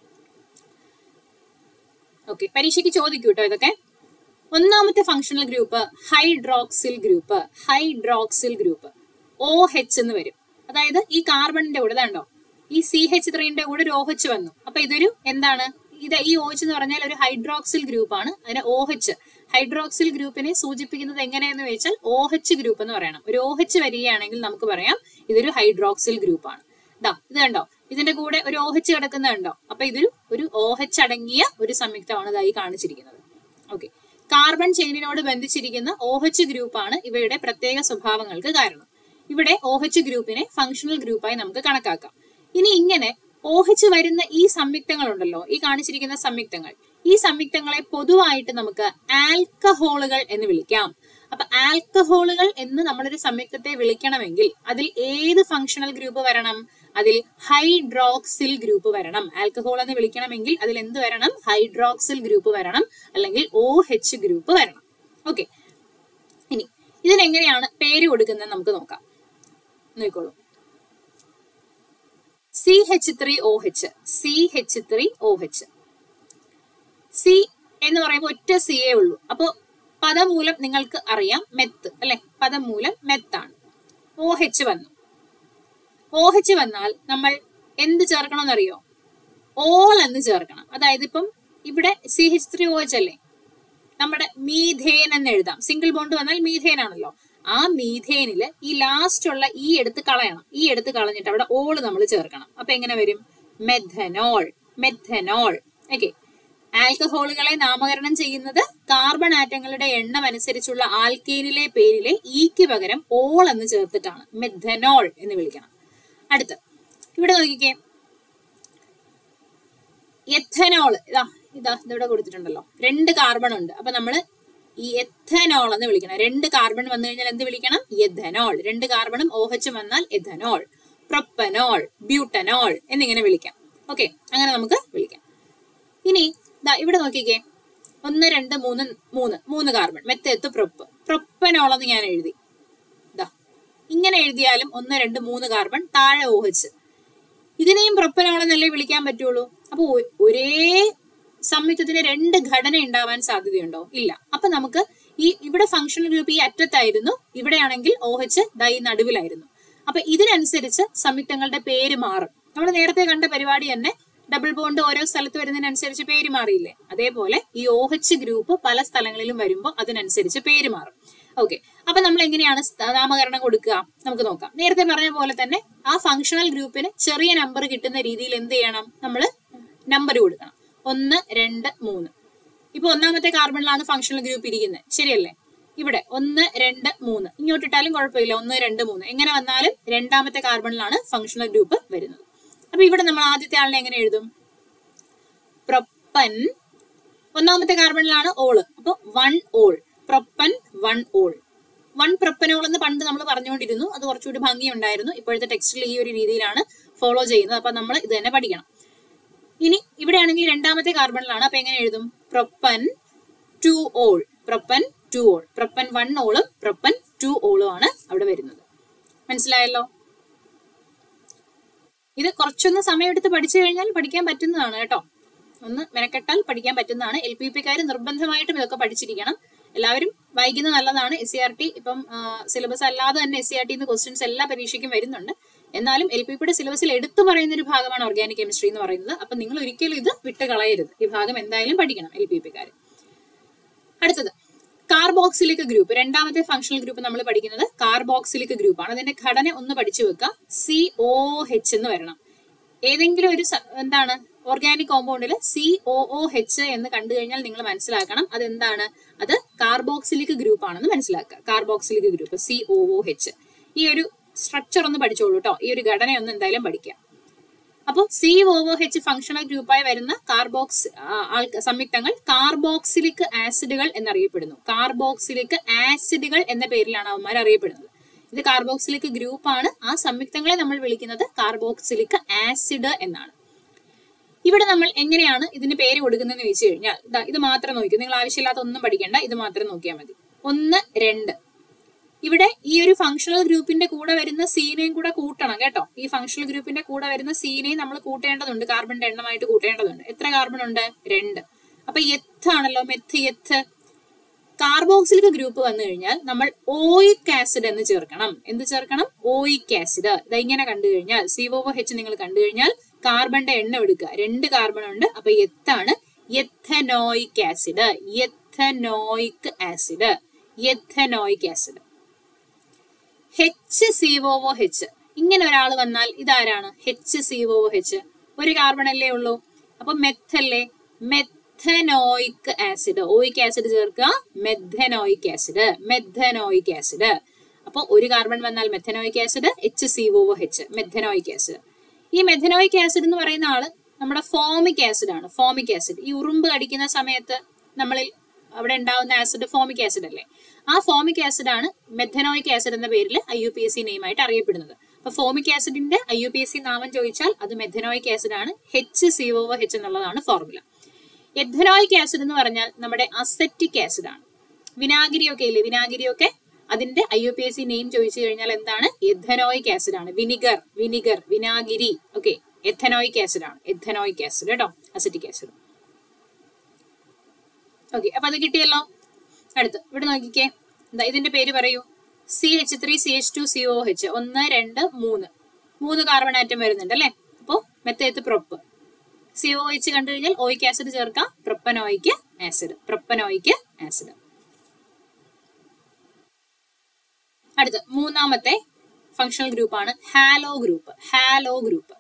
ഓക്കെ പരീക്ഷയ്ക്ക് ചോദിക്കൂ കേട്ടോ ഇതൊക്കെ ഒന്നാമത്തെ functional group hydroxyl group hydroxyl group O H എന്ന് വരും അതായത് ഈ കാർബണിന്റെ കൂടെ ഇതാണ്ടോ ഈ സി എച്ച് ത്രീന്റെ കൂടെ ഒരു OH വന്നു അപ്പൊ ഇതൊരു എന്താണ് ഇത് ഈ OH എന്ന് പറഞ്ഞാൽ ഒരു ഹൈഡ്രോക്സിൽ ഗ്രൂപ്പ് ആണ് അതിന് OH ഹൈഡ്രോക്സിൽ ഗ്രൂപ്പിനെ സൂചിപ്പിക്കുന്നത് എങ്ങനെയെന്ന് വെച്ചാൽ OH ഗ്രൂപ്പ് എന്ന് പറയണം ഒരു OH വരികയാണെങ്കിൽ നമുക്ക് പറയാം ഇതൊരു ഹൈഡ്രോക്സിൽ ഗ്രൂപ്പ് ആണ് ദാ ഇത് കണ്ടോ ഇതിന്റെ കൂടെ ഒരു OH കിടക്കുന്നത് കണ്ടോ അപ്പൊ ഇതൊരു ഒരു OH അടങ്ങിയ ഒരു സംയുക്തമാണ് ഇതായി കാണിച്ചിരിക്കുന്നത് ഓക്കെ കാർബൺ ചെയിനിനോട് ബന്ധിച്ചിരിക്കുന്ന OH ഗ്രൂപ്പാണ് ഇവയുടെ പ്രത്യേക സ്വഭാവങ്ങൾക്ക് കാരണം ഇവിടെ OH ഗ്രൂപ്പിനെ ഫങ്ഷണൽ ഗ്രൂപ്പായി നമുക്ക് കണക്കാക്കാം ഇനി ഇങ്ങനെ OH വരുന്ന ഈ സംയുക്തങ്ങളുണ്ടല്ലോ ഈ കാണിച്ചിരിക്കുന്ന സംയുക്തങ്ങൾ ഈ സംയുക്തങ്ങളെ പൊതുവായിട്ട് നമുക്ക് ആൽക്കഹോളുകൾ എന്ന് വിളിക്കാം അപ്പൊ ആൽക്കഹോളുകൾ എന്ന് നമ്മളൊരു സംയുക്തത്തെ വിളിക്കണമെങ്കിൽ അതിൽ ഏത് ഫങ്ഷണൽ ഗ്രൂപ്പ് വരണം അതിൽ ഹൈഡ്രോക്സിൽ ഗ്രൂപ്പ് വരണം ആൽക്കഹോൾ എന്ന് വിളിക്കണമെങ്കിൽ അതിൽ എന്ത് വരണം ഹൈഡ്രോക്സിൽ ഗ്രൂപ്പ് വരണം അല്ലെങ്കിൽ ഒ എച്ച് ഗ്രൂപ്പ് വരണം ഓക്കെ ഇനി ഇതിനെങ്ങനെയാണ് പേര് കൊടുക്കുന്നത് നമുക്ക് നോക്കാം നോക്കോളൂ C H three O H C H three O H C എന്ന് പറയുമ്പോൾ ഒറ്റ സി എ ഉള്ളൂ അപ്പോ പദമൂലം നിങ്ങൾക്ക് അറിയാം മെത്ത് അല്ലെ പദമൂലം മെത്താണ് ഓ എച്ച് വന്നു ഓ എച്ച് വന്നാൽ നമ്മൾ എന്ത് ചേർക്കണമെന്നറിയോ ഓൾ എന്ന് ചേർക്കണം അതായത് ഇപ്പം ഇവിടെ C H three O H അല്ലേ നമ്മുടെ മീഥേൻ എന്ന് എഴുതാം സിംഗിൾ ബോണ്ട് വന്നാൽ മീഥേൻ ആണല്ലോ ആ മീഥേനില് ഈ ലാസ്റ്റ് ഉള്ള ഈ എടുത്ത് കളയണം ഈ എടുത്ത് കളഞ്ഞിട്ട് അവിടെ ഓള് നമ്മൾ ചേർക്കണം അപ്പൊ എങ്ങനെ വരും മെഥനോൾ മെഥനോൾ ഓക്കെ ആൽക്കഹോളുകളെ നാമകരണം ചെയ്യുന്നത് കാർബൺ ആറ്റങ്ങളുടെ എണ്ണം അനുസരിച്ചുള്ള ആൽക്കേനിലെ പേരിലെ ഈക്ക് പകരം ഓൾ എന്ന് ചേർത്തിട്ടാണ് മെഥനോൾ എന്ന് വിളിക്കണം അടുത്ത് ഇവിടെ നോക്കിക്കേ എഥനോൾ ഇതാ ഇതാ ഇതിവിടെ കൊടുത്തിട്ടുണ്ടല്ലോ രണ്ട് കാർബൺ ഉണ്ട് അപ്പൊ നമ്മള് ഈ എഥനോൾ എന്ന് വിളിക്കണം രണ്ട് കാർബൺ വന്നു കഴിഞ്ഞാൽ എന്ത് വിളിക്കണം എഥനോൾ രണ്ട് കാർബണും ഓഹച്ചും വന്നാൽ എഥനോൾ പ്രൊപ്പനോൾ ബ്യൂട്ടനോൾ എന്നിങ്ങനെ വിളിക്കാം ഓക്കെ അങ്ങനെ നമുക്ക് വിളിക്കാം ഇനി ദാ ഇവിടെ നോക്കിക്കേ ഒന്ന് രണ്ട് മൂന്ന് മൂന്ന് മൂന്ന് കാർബൺ മെത്തെത്ത് പ്രൊപ്പ് പ്രൊപ്പനോൾ എന്ന് ഞാൻ എഴുതി ദാ ഇങ്ങനെ എഴുതിയാലും ഒന്ന് രണ്ട് മൂന്ന് കാർബൺ താഴെ ഓഹച്ച് ഇതിനെയും പ്രൊപ്പനോൾ എന്നല്ലേ വിളിക്കാൻ പറ്റുള്ളൂ അപ്പൊ ഒ- ഒരേ സംയുക്തത്തിന് രണ്ട് ഘടന ഉണ്ടാവാൻ സാധ്യതയുണ്ടോ ഇല്ല അപ്പൊ നമുക്ക് ഈ ഇവിടെ ഫങ്ഷണൽ ഗ്രൂപ്പ് ഈ അറ്റത്തായിരുന്നു ഇവിടെയാണെങ്കിൽ ഓഹച്ച് ദാ ഈ നടുവിലായിരുന്നു അപ്പൊ ഇതിനനുസരിച്ച് സംയുക്തങ്ങളുടെ പേര് മാറും നമ്മൾ നേരത്തെ കണ്ട പരിപാടി തന്നെ ഡബിൾ ബോണ്ട് ഓരോ സ്ഥലത്ത് വരുന്നതിനനുസരിച്ച് പേര് മാറിയില്ലേ അതേപോലെ ഈ ഓഹച്ച് ഗ്രൂപ്പ് പല സ്ഥലങ്ങളിലും വരുമ്പോൾ അതിനനുസരിച്ച് പേര് മാറും ഓക്കെ അപ്പൊ നമ്മൾ എങ്ങനെയാണ് സ്ഥ- നാമകരണം കൊടുക്കുക നമുക്ക് നോക്കാം നേരത്തെ പറഞ്ഞ പോലെ തന്നെ ആ ഫങ്ഷണൽ ഗ്രൂപ്പിന് ചെറിയ നമ്പർ കിട്ടുന്ന രീതിയിൽ എന്ത് ചെയ്യണം നമ്മൾ നമ്പർ കൊടുക്കണം ഒന്ന് രണ്ട് മൂന്ന് ഇപ്പൊ ഒന്നാമത്തെ കാർബണിലാണ് ഫങ്ഷണൽ ഗ്രൂപ്പ് ഇരിക്കുന്നത് ശരിയല്ലേ ഇവിടെ ഒന്ന് രണ്ട് മൂന്ന് ഇങ്ങോട്ടിട്ടാലും കുഴപ്പമില്ല ഒന്ന് രണ്ട് മൂന്ന് എങ്ങനെ വന്നാലും രണ്ടാമത്തെ കാർബണിലാണ് ഫങ്ഷണൽ ഗ്രൂപ്പ് വരുന്നത് അപ്പൊ ഇവിടെ നമ്മൾ ആദ്യത്തെ ആളിനെ എങ്ങനെ എഴുതും പ്രൊപ്പൻ ഒന്നാമത്തെ കാർബണിലാണ് ഓള് അപ്പൊ one ol propan one ol one propanol എന്ന് പണ്ട് നമ്മൾ പറഞ്ഞുകൊണ്ടിരുന്നു അത് കുറച്ചുകൂടി ഭംഗിയുണ്ടായിരുന്നു ഇപ്പോഴത്തെ ടെക്സ്റ്റിൽ ഈ ഒരു രീതിയിലാണ് ഫോളോ ചെയ്യുന്നത് അപ്പൊ നമ്മൾ ഇത് തന്നെ പഠിക്കണം ഇനി ഇവിടെയാണെങ്കിൽ രണ്ടാമത്തെ കാർബണിലാണ് അപ്പൊ എങ്ങനെ എഴുതും propan two ol propan two ol propan one ഓളും പ്രൊപ്പൻ ടു ഓളും ആണ് അവിടെ വരുന്നത് മനസ്സിലായല്ലോ ഇത് കുറച്ചൊന്ന് സമയമെടുത്ത് പഠിച്ചു കഴിഞ്ഞാൽ പഠിക്കാൻ പറ്റുന്നതാണ് കേട്ടോ ഒന്ന് മെനക്കെട്ടാൽ പഠിക്കാൻ പറ്റുന്നതാണ് എൽ പി പിക്കാർ നിർബന്ധമായിട്ടും ഇതൊക്കെ പഠിച്ചിരിക്കണം എല്ലാവരും വായിക്കുന്നത് നല്ലതാണ് എസ് സി ആർ ടി ഇപ്പം സിലബസ് അല്ലാതെ തന്നെ S C R T questions എല്ലാ പരീക്ഷയ്ക്കും വരുന്നുണ്ട് എന്നാലും എൽ പി പിയുടെ സിലബസിൽ എടുത്തു പറയുന്ന ഒരു ഭാഗമാണ് ഓർഗാനിക് കെമിസ്ട്രി എന്ന് പറയുന്നത് അപ്പൊ നിങ്ങൾ ഒരിക്കലും ഇത് വിട്ട് കളയരുത് ഈ ഭാഗം എന്തായാലും പഠിക്കണം എൽ പി പിക്കാർ അടുത്തത് കാർബോക്സിലിക് ഗ്രൂപ്പ് രണ്ടാമത്തെ ഫങ്ഷണൽ ഗ്രൂപ്പ് നമ്മൾ പഠിക്കുന്നത് കാർബോക്സിലിക് ഗ്രൂപ്പാണ് അതിന്റെ ഘടന ഒന്ന് പഠിച്ചു വെക്കുക സി ഒ എച്ച് എന്ന് വരണം ഏതെങ്കിലും ഒരു സ- എന്താണ് ഓർഗാനിക് കോമ്പൗണ്ടിൽ സി ഒ ഒ എച്ച് എന്ന് കണ്ടു കഴിഞ്ഞാൽ നിങ്ങൾ മനസ്സിലാക്കണം അതെന്താണ് അത് കാർബോക്സിലിക് ഗ്രൂപ്പ് ആണെന്ന് മനസ്സിലാക്കുക carboxylic group C O O H ഈ ഒരു സ്ട്രക്ചർ ഒന്ന് പഠിച്ചോളൂ കേട്ടോ ഈ ഒരു ഘടന ഒന്ന് എന്തായാലും പഠിക്കാം അപ്പോൾ സി ഒ എച്ച് ഫങ്ഷണൽ ഗ്രൂപ്പായി വരുന്ന കാർബോക്സ് ആ, ആൾ- സംയുക്തങ്ങൾ കാർബോക്സിലിക് ആസിഡുകൾ എന്നറിയപ്പെടുന്നു കാർബോക്സിലിക് ആസിഡുകൾ എന്ന പേരിലാണ് അവന്മാർ അറിയപ്പെടുന്നത് ഇത് കാർബോക്സിലിക് ഗ്രൂപ്പാണ് ആ സംയുക്തങ്ങളെ നമ്മൾ വിളിക്കുന്നത് കാർബോക്സിലിക് ആസിഡ് എന്നാണ് ഇവിടെ നമ്മൾ എങ്ങനെയാണ് ഇതിന് പേര് കൊടുക്കുന്നതെന്ന് ചോദിച്ചു കഴിഞ്ഞാൽ ദാ ഇത് മാത്രം നോക്കൂ നിങ്ങൾ ആവശ്യമില്ലാത്ത ഒന്നും പഠിക്കേണ്ട ഇത് മാത്രം നോക്കിയാൽ മതി ഒന്ന് രണ്ട് ഇവിടെ ഈ ഒരു ഫങ്ഷണൽ ഗ്രൂപ്പിന്റെ കൂടെ വരുന്ന സീനെയും കൂടെ കൂട്ടണം കേട്ടോ ഈ ഫങ്ഷണൽ ഗ്രൂപ്പിന്റെ കൂടെ വരുന്ന സീനെയും നമ്മൾ കൂട്ടേണ്ടതുണ്ട് കാർബണിന്റെ എണ്ണമായിട്ട് കൂട്ടേണ്ടതുണ്ട് എത്ര കാർബൺ ഉണ്ട് രണ്ട് അപ്പൊ എത്ത് ആണല്ലോ മെത്ത് എത്ത് കാർബോക്സിലിക് ഗ്രൂപ്പ് വന്നു കഴിഞ്ഞാൽ നമ്മൾ ഓയിക് ആസിഡ് എന്ന് ചേർക്കണം എന്ത് ചേർക്കണം ഓയിക് ആസിഡ് ഇത് ഇങ്ങനെ കണ്ടു കഴിഞ്ഞാൽ സി ഒ എച്ച് നിങ്ങൾ കണ്ടു കഴിഞ്ഞാൽ കാർബണിന്റെ എണ്ണം എടുക്കുക രണ്ട് കാർബൺ ഉണ്ട് അപ്പൊ എത്താണ് ethanoic acid ethanoic acid ethanoic acid H C O H ഇങ്ങനെ ഒരാൾ വന്നാൽ ഇതാരാണ് ഹെച്ച് സി ഒ ഹെച്ച് ഒരു കാർബൺ അല്ലേ ഉള്ളൂ അപ്പൊ മെത്തല്ലേ മെഥനോയിക് ആസിഡ് ഓയിക് ആസിഡ് ചേർക്കുക മെഥനോയിക് ആസിഡ് മെഥനോയിക് ആസിഡ് അപ്പൊ ഒരു കാർബൺ വന്നാൽ methanoic acid H C O H methanoic acid ഈ മെഥനോയിക് ആസിഡ് എന്ന് പറയുന്ന ആള് നമ്മുടെ ഫോമിക് ആസിഡ് ആണ് ഫോമിക് ആസിഡ് ഈ ഉറുമ്പ് കടിക്കുന്ന സമയത്ത് നമ്മളിൽ അവിടെ ഉണ്ടാവുന്ന ആസിഡ് ഫോമിക് ആസിഡ് അല്ലേ ആ ഫോമിക് ആസിഡ് ആണ് മെഥനോയിക് ആസിഡ് എന്ന പേരിൽ I U P S C നെയിമായിട്ട് അറിയപ്പെടുന്നത് അപ്പൊ ഫോമിക് ആസിഡിന്റെ I U P S C നാമം ചോദിച്ചാൽ അത് മെഥനോയിക് ആസിഡ് ആണ് എച്ച് സി ഒ എച്ച് എന്നുള്ളതാണ് ഫോർമുല എഥനോയിക് ആസിഡ് എന്ന് പറഞ്ഞാൽ നമ്മുടെ അസറ്റിക് ആസിഡ് ആണ് വിനാഗിരിയൊക്കെ ഇല്ലേ വിനാഗിരിയൊക്കെ അതിന്റെ I U P S C name ചോദിച്ചു കഴിഞ്ഞാൽ എന്താണ് എഥനോയിക് ആസിഡ് ആണ് വിനിഗർ വിനിഗർ വിനാഗിരി ഓക്കെ എഥനോയിക് ആസിഡ് ആണ് എഥനോയിക് ആസിഡ് കേട്ടോ അസറ്റിക് ആസിഡ് ഓക്കെ അപ്പൊ അത് കിട്ടിയല്ലോ അടുത്ത് ഇവിടെ നോക്കിക്കേ എന്താ ഇതിന്റെ പേര് പറയൂ C H three C H two C O H ഒന്ന് രണ്ട് മൂന്ന് മൂന്ന് കാർബൺ ആറ്റം വരുന്നുണ്ട് അല്ലേ അപ്പോ meth eth prop C O H കണ്ടു കഴിഞ്ഞാൽ ഓയിക് ആസിഡ് ചേർക്കാം പ്രൊപ്പനോയിക് ആസിഡ് പ്രൊപ്പനോയിക് ആസിഡ് അടുത്ത് മൂന്നാമത്തെ ഫങ്ഷണൽ ഗ്രൂപ്പാണ് halo group halo group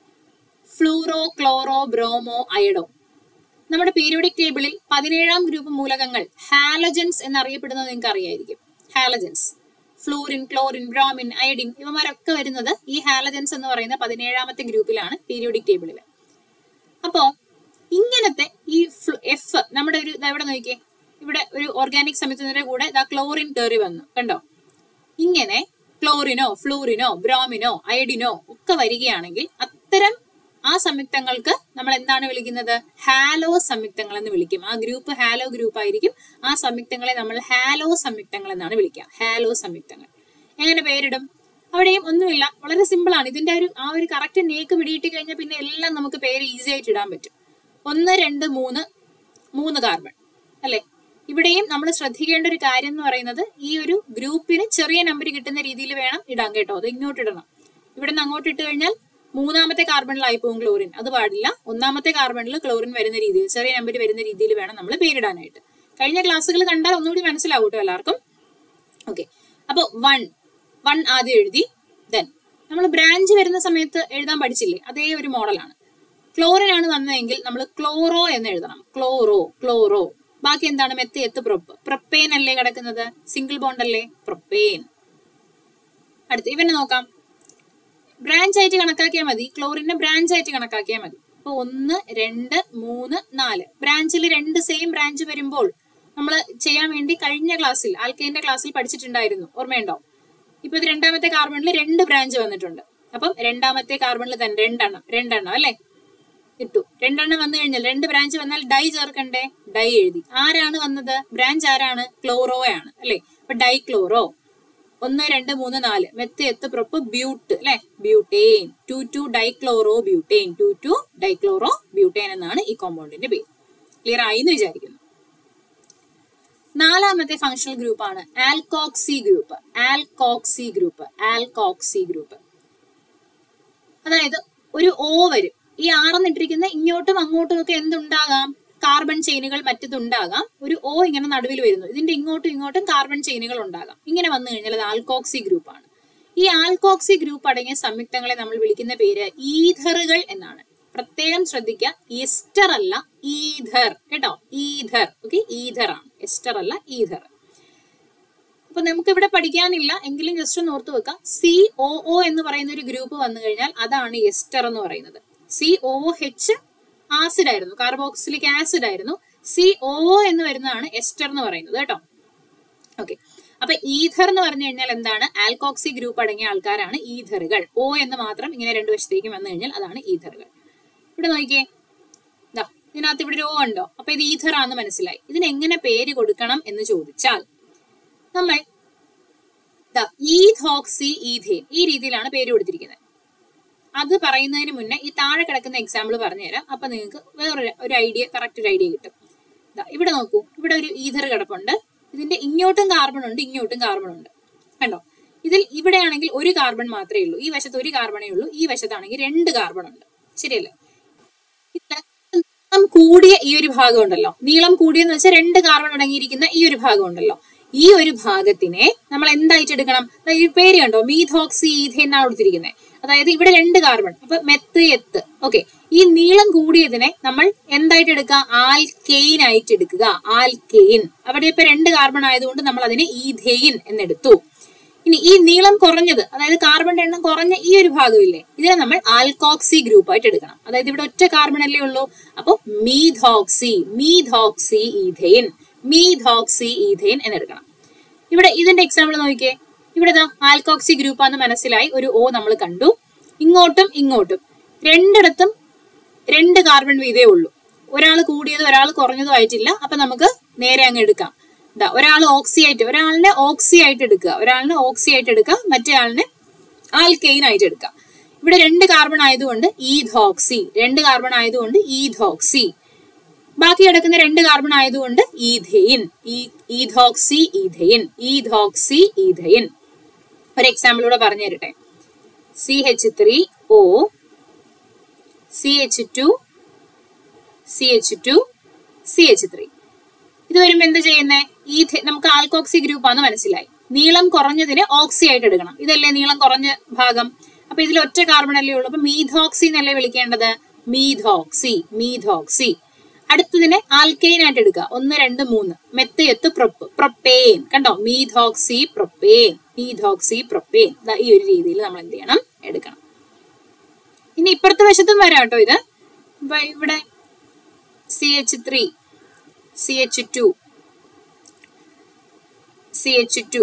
fluoro chloro bromo iodo നമ്മുടെ പീരിയോഡിക് ടേബിളിൽ പതിനേഴാം ഗ്രൂപ്പ് മൂലകങ്ങൾ ഹാലജൻസ് എന്നറിയപ്പെടുന്നത് നിങ്ങൾക്ക് അറിയായിരിക്കും halogens fluorine chlorine bromine iodine ഇവമാരൊക്കെ വരുന്നത് ഈ ഹാലജൻസ് എന്ന് പറയുന്ന പതിനേഴാമത്തെ ഗ്രൂപ്പിലാണ് പീരിയോഡിക് ടേബിളിൽ അപ്പോ ഇങ്ങനത്തെ ഈ എഫ് നമ്മുടെ ഒരു ഇവിടെ നോക്കിയേ ഇവിടെ ഒരു ഓർഗാനിക് സംയുക്തത്തിന്റെ കൂടെ ദാ ക്ലോറിൻ കയറി വന്നു കണ്ടോ ഇങ്ങനെ ക്ലോറിനോ ഫ്ലൂറിനോ ബ്രോമിനോ അയഡിനോ ഒക്കെ വരികയാണെങ്കിൽ അത്തരം ആ സംയുക്തങ്ങൾക്ക് നമ്മൾ എന്താണ് വിളിക്കുന്നത് ഹാലോ സംയുക്തങ്ങൾ എന്ന് വിളിക്കും ആ ഗ്രൂപ്പ് ഹാലോ ഗ്രൂപ്പ് ആയിരിക്കും ആ സംയുക്തങ്ങളെ നമ്മൾ ഹാലോ സംയുക്തങ്ങൾ എന്നാണ് വിളിക്കുക ഹാലോ സംയുക്തങ്ങൾ എങ്ങനെ പേരിടും അവിടെയും ഒന്നുമില്ല വളരെ സിമ്പിൾ ആണ് ഇതിന്റെ ഒരു ആ ഒരു കറക്റ്റ് നേക്ക് പിടിയിട്ട് കഴിഞ്ഞാൽ പിന്നെ എല്ലാം നമുക്ക് പേര് ഈസി ആയിട്ട് ഇടാൻ പറ്റും ഒന്ന് രണ്ട് മൂന്ന് മൂന്ന് കാർബൺ അല്ലെ ഇവിടെയും നമ്മൾ ശ്രദ്ധിക്കേണ്ട ഒരു കാര്യം എന്ന് പറയുന്നത് ഈ ഒരു ഗ്രൂപ്പിന് ചെറിയ നമ്പർ കിട്ടുന്ന രീതിയിൽ വേണം ഇടാൻ കേട്ടോ അത് ഇങ്ങോട്ട് ഇടണം ഇവിടെ നിന്ന് അങ്ങോട്ട് ഇട്ട് കഴിഞ്ഞാൽ മൂന്നാമത്തെ കാർബണിലായി പോകും ക്ലോറിൻ അത് പാടില്ല ഒന്നാമത്തെ കാർബണിൽ ക്ലോറിൻ വരുന്ന രീതിയിൽ ചെറിയ നമ്പർ വരുന്ന രീതിയിൽ വേണം നമ്മൾ പേരിടാനായിട്ട് കഴിഞ്ഞ ക്ലാസ്സുകൾ കണ്ടാൽ ഒന്നുകൂടി മനസ്സിലാവും കേട്ടോ എല്ലാവർക്കും ഓക്കെ അപ്പൊ വൺ വൺ ആദ്യം എഴുതി ദെൻ നമ്മൾ ബ്രാഞ്ച് വരുന്ന സമയത്ത് എഴുതാൻ പഠിച്ചില്ലേ അതേ ഒരു മോഡലാണ് ക്ലോറിൻ ആണ് വന്നതെങ്കിൽ നമ്മൾ ക്ലോറോ എന്ന് എഴുതണം ക്ലോറോ ക്ലോറോ ബാക്കി എന്താണ് മെത്ത് എത്ത് പ്രൊപ്പ് പ്രൊപ്പേൻ അല്ലേ കിടക്കുന്നത് സിംഗിൾ ബോണ്ട് അല്ലേ പ്രൊപ്പേൻ അടുത്ത് ഇവനെ നോക്കാം ബ്രാഞ്ച് ആയിട്ട് കണക്കാക്കിയാൽ മതി ക്ലോറിനെ ബ്രാഞ്ച് ആയിട്ട് കണക്കാക്കിയാൽ മതി അപ്പൊ ഒന്ന് രണ്ട് മൂന്ന് നാല് ബ്രാഞ്ചിൽ രണ്ട് സെയിം ബ്രാഞ്ച് വരുമ്പോൾ നമ്മൾ ചെയ്യാൻ വേണ്ടി കഴിഞ്ഞ ക്ലാസ്സിൽ ആൽക്കൈന്റെ ക്ലാസ്സിൽ പഠിച്ചിട്ടുണ്ടായിരുന്നു ഓർമ്മയുണ്ടോ ഇപ്പൊ ഇത് രണ്ടാമത്തെ കാർബണിൽ രണ്ട് ബ്രാഞ്ച് വന്നിട്ടുണ്ട് അപ്പം രണ്ടാമത്തെ കാർബണിൽ തന്നെ രണ്ടെണ്ണം രണ്ടെണ്ണം അല്ലേ ഇട്ടു രണ്ടെണ്ണം വന്നു കഴിഞ്ഞാൽ രണ്ട് ബ്രാഞ്ച് വന്നാൽ ഡൈ ചേർക്കണ്ടേ ഡൈ എഴുതി ആരാണ് വന്നത് ബ്രാഞ്ച് ആരാണ് ക്ലോറോ ആണ് അല്ലെ അപ്പൊ ഡൈ ക്ലോറോ ഒന്ന് രണ്ട് മൂന്ന് നാല് മെത്ത് എത്ത് പ്രൊപ്പ് ബ്യൂട്ട് അല്ലെ butane two two dichloro butane two two dichloro butane എന്നാണ് ഈ കോമ്പൗണ്ടിന്റെ പേര് ക്ലിയർ ആയി എന്ന് വിചാരിക്കുന്നു നാലാമത്തെ ഫങ്ഷണൽ ഗ്രൂപ്പാണ് alkoxy group alkoxy group alkoxy group അതായത് ഒരു ഓ വരും ഈ ആറെന്നിട്ടിരിക്കുന്ന ഇങ്ങോട്ടും അങ്ങോട്ടും ഒക്കെ എന്തുണ്ടാകാം കാർബൺ ചെയിനുകൾ മറ്റതുണ്ടാകാം ഒരു ഓ ഇങ്ങനെ നടുവിൽ വരുന്നു ഇതിന്റെ ഇങ്ങോട്ടും ഇങ്ങോട്ടും കാർബൺ ചെയിനുകൾ ഉണ്ടാകാം ഇങ്ങനെ വന്നു കഴിഞ്ഞാൽ അത് ആൽകോക്സി ഗ്രൂപ്പാണ് ഈ ആൽകോക്സി ഗ്രൂപ്പ് അടങ്ങിയ സംയുക്തങ്ങളെ നമ്മൾ വിളിക്കുന്ന പേര് ഈഥറുകൾ എന്നാണ് പ്രത്യേകം ശ്രദ്ധിക്കുക എസ്റ്റർ അല്ല ഈഥർ കേട്ടോ ഈഥർ ഓക്കെ ഈഥർ ആണ് എസ്റ്റർ അല്ല ഈഥർ അപ്പൊ നമുക്ക് ഇവിടെ പഠിക്കാനില്ല എങ്കിലും ജസ്റ്റ് ഒന്ന് ഓർത്ത് വെക്കാം സി ഒ ഒ എന്ന് പറയുന്ന ഒരു ഗ്രൂപ്പ് വന്നു കഴിഞ്ഞാൽ അതാണ് എസ്റ്റർ എന്ന് പറയുന്നത് സി ഒ എച്ച് ആസിഡ് ആയിരുന്നു കാർബോക്സിലിക് ആസിഡ് ആയിരുന്നു സി ഒ എന്ന് വരുന്നതാണ് എസ്റ്റർ എന്ന് പറയുന്നത് കേട്ടോ ഓക്കെ അപ്പൊ ഈഥർ എന്ന് പറഞ്ഞു കഴിഞ്ഞാൽ എന്താണ് ആൽകോക്സി ഗ്രൂപ്പ് അടങ്ങിയ ആൾക്കാരാണ് ഈഥറുകൾ ഒ എന്ന് മാത്രം ഇങ്ങനെ രണ്ടു വശത്തേക്ക് വന്നു കഴിഞ്ഞാൽ അതാണ് ഈഥറുകൾ ഇവിടെ നോക്കിയേ ദാ ഇതിനകത്ത് ഇവിടെ ഒരു ഓ ഉണ്ടോ അപ്പൊ ഇത് ഈഥർ ആണെന്ന് മനസ്സിലായി ഇതിന് എങ്ങനെ പേര് കൊടുക്കണം എന്ന് ചോദിച്ചാൽ നമ്മൾ ഈഥോക്സി ഈഥേൻ ഈ രീതിയിലാണ് പേര് കൊടുത്തിരിക്കുന്നത് അത് പറയുന്നതിന് മുന്നേ ഈ താഴെ കിടക്കുന്ന എക്സാമ്പിൾ പറഞ്ഞുതരാം അപ്പൊ നിങ്ങൾക്ക് വേറൊരു ഒരു ഐഡിയ കറക്റ്റ് ഒരു ഐഡിയ കിട്ടും ദാ ഇവിടെ നോക്കൂ ഇവിടെ ഒരു ഈഥർ കിടപ്പുണ്ട് ഇതിന്റെ ഇങ്ങോട്ടും കാർബൺ ഉണ്ട് ഇങ്ങോട്ടും കാർബൺ ഉണ്ട് കണ്ടോ ഇതിൽ ഇവിടെയാണെങ്കിൽ ഒരു കാർബൺ മാത്രമേ ഉള്ളൂ ഈ വശത്ത് ഒരു കാർബണേ ഉള്ളൂ ഈ വശത്താണെങ്കിൽ രണ്ട് കാർബൺ ഉണ്ട് ശരിയല്ലേ ഇതില് നീളം കൂടിയ ഈ ഒരു ഭാഗം ഉണ്ടല്ലോ നീളം കൂടിയെന്ന് വെച്ചാൽ രണ്ട് കാർബൺ അടങ്ങിയിരിക്കുന്ന ഈ ഒരു ഭാഗം ഉണ്ടല്ലോ ഈ ഒരു ഭാഗത്തിനെ നമ്മൾ എന്തായിട്ട് എടുക്കണം ദാ ഈ പേര് കണ്ടോ മീഥോക്സി ഈഥേൻ എന്നാണ് കൊടുത്തിരിക്കുന്നത് അതായത് ഇവിടെ രണ്ട് കാർബൺ അപ്പൊ മെത്ത് എത്ത് ഓക്കെ ഈ നീളം കൂടിയതിനെ നമ്മൾ എന്തായിട്ട് എടുക്കുക ആൽക്കെയിൻ ആയിട്ട് എടുക്കുക ആൽക്കെയിൻ അവിടെ ഇപ്പൊ രണ്ട് കാർബൺ ആയതുകൊണ്ട് നമ്മൾ അതിനെ ഈഥെയിൻ എന്നെടുത്തു ഇനി ഈ നീളം കുറഞ്ഞത് അതായത് കാർബണിന്റെ എണ്ണം കുറഞ്ഞ ഈ ഒരു ഭാഗമില്ലേ ഇതിനെ നമ്മൾ ആൽക്കോക്സി ഗ്രൂപ്പ് ആയിട്ട് എടുക്കണം അതായത് ഇവിടെ ഒറ്റ കാർബൺ അല്ലേ ഉള്ളൂ അപ്പൊ മീഥോക്സി മീഥോക്സി ഈഥെയിൻ മീഥോക്സി ഈഥെയിൻ എന്നെടുക്കണം ഇവിടെ ഇതിന്റെ എക്സാമ്പിൾ നോക്കിക്കേ ഇവിടെ ഇതാ ആൽക്കോക്സി ഗ്രൂപ്പ് ആണെന്ന് മനസ്സിലായി ഒരു ഓ നമ്മൾ കണ്ടു ഇങ്ങോട്ടും ഇങ്ങോട്ടും രണ്ടിടത്തും രണ്ട് കാർബൺ വീതേ ഉള്ളൂ ഒരാൾ കൂടിയത് ഒരാൾ കുറഞ്ഞതും ആയിട്ടില്ല അപ്പൊ നമുക്ക് നേരെ അങ്ങ് എടുക്കാം ഇതാ ഒരാൾ ഓക്സി ആയിട്ട് ഒരാളിനെ ഓക്സി ആയിട്ട് എടുക്കുക ഒരാളിനെ ഓക്സി ആയിട്ട് എടുക്കുക മറ്റേ ആളിനെ ആൽക്കെയിൻ ആയിട്ട് എടുക്കുക ഇവിടെ രണ്ട് കാർബൺ ആയതുകൊണ്ട് ഈഥോക്സി രണ്ട് കാർബൺ ആയതുകൊണ്ട് ഈഥോക്സി ബാക്കി കിടക്കുന്ന രണ്ട് കാർബൺ ആയതുകൊണ്ട് ethane ethoxy ethane ethoxy ethane ഒരു എക്സാമ്പിൾ കൂടെ പറഞ്ഞു തരട്ടെ C H three O C H two C H two C H three ഇത് വരുമ്പോ എന്താ ചെയ്യുന്നേ ഈ നമുക്ക് ആൽക്കോക്സി ഗ്രൂപ്പ് ആണെന്ന് മനസ്സിലായി നീളം കുറഞ്ഞതിനെ ഓക്സി ആയിട്ട് എടുക്കണം ഇതല്ലേ നീളം കുറഞ്ഞ ഭാഗം അപ്പൊ ഇതിൽ ഒറ്റ കാർബൺ അല്ലേ ഉള്ളൂ അപ്പൊ മീഥോക്സി എന്നല്ലേ വിളിക്കേണ്ടത് മീഥോക്സി മീഥോക്സി അടുത്തതിനെ ആൽക്കെയിൻ ആയിട്ട് എടുക്കുക ഒന്ന് രണ്ട് മൂന്ന് മെത്ത് എത്ത് പ്രൊപ്പ് പ്രൊപ്പേൻ കണ്ടോ മീഥോക്സി പ്രൊപ്പേൻ മീഥോക്സി പ്രൊപ്പേൻ ഈ ഒരു രീതിയിൽ നമ്മൾ എന്ത് ചെയ്യണം എടുക്കണം ഇനി ഇപ്പുറത്തെ വശത്തും വരാം കേട്ടോ ഇത് ഇപ്പൊ ഇവിടെ C H three C H two C H two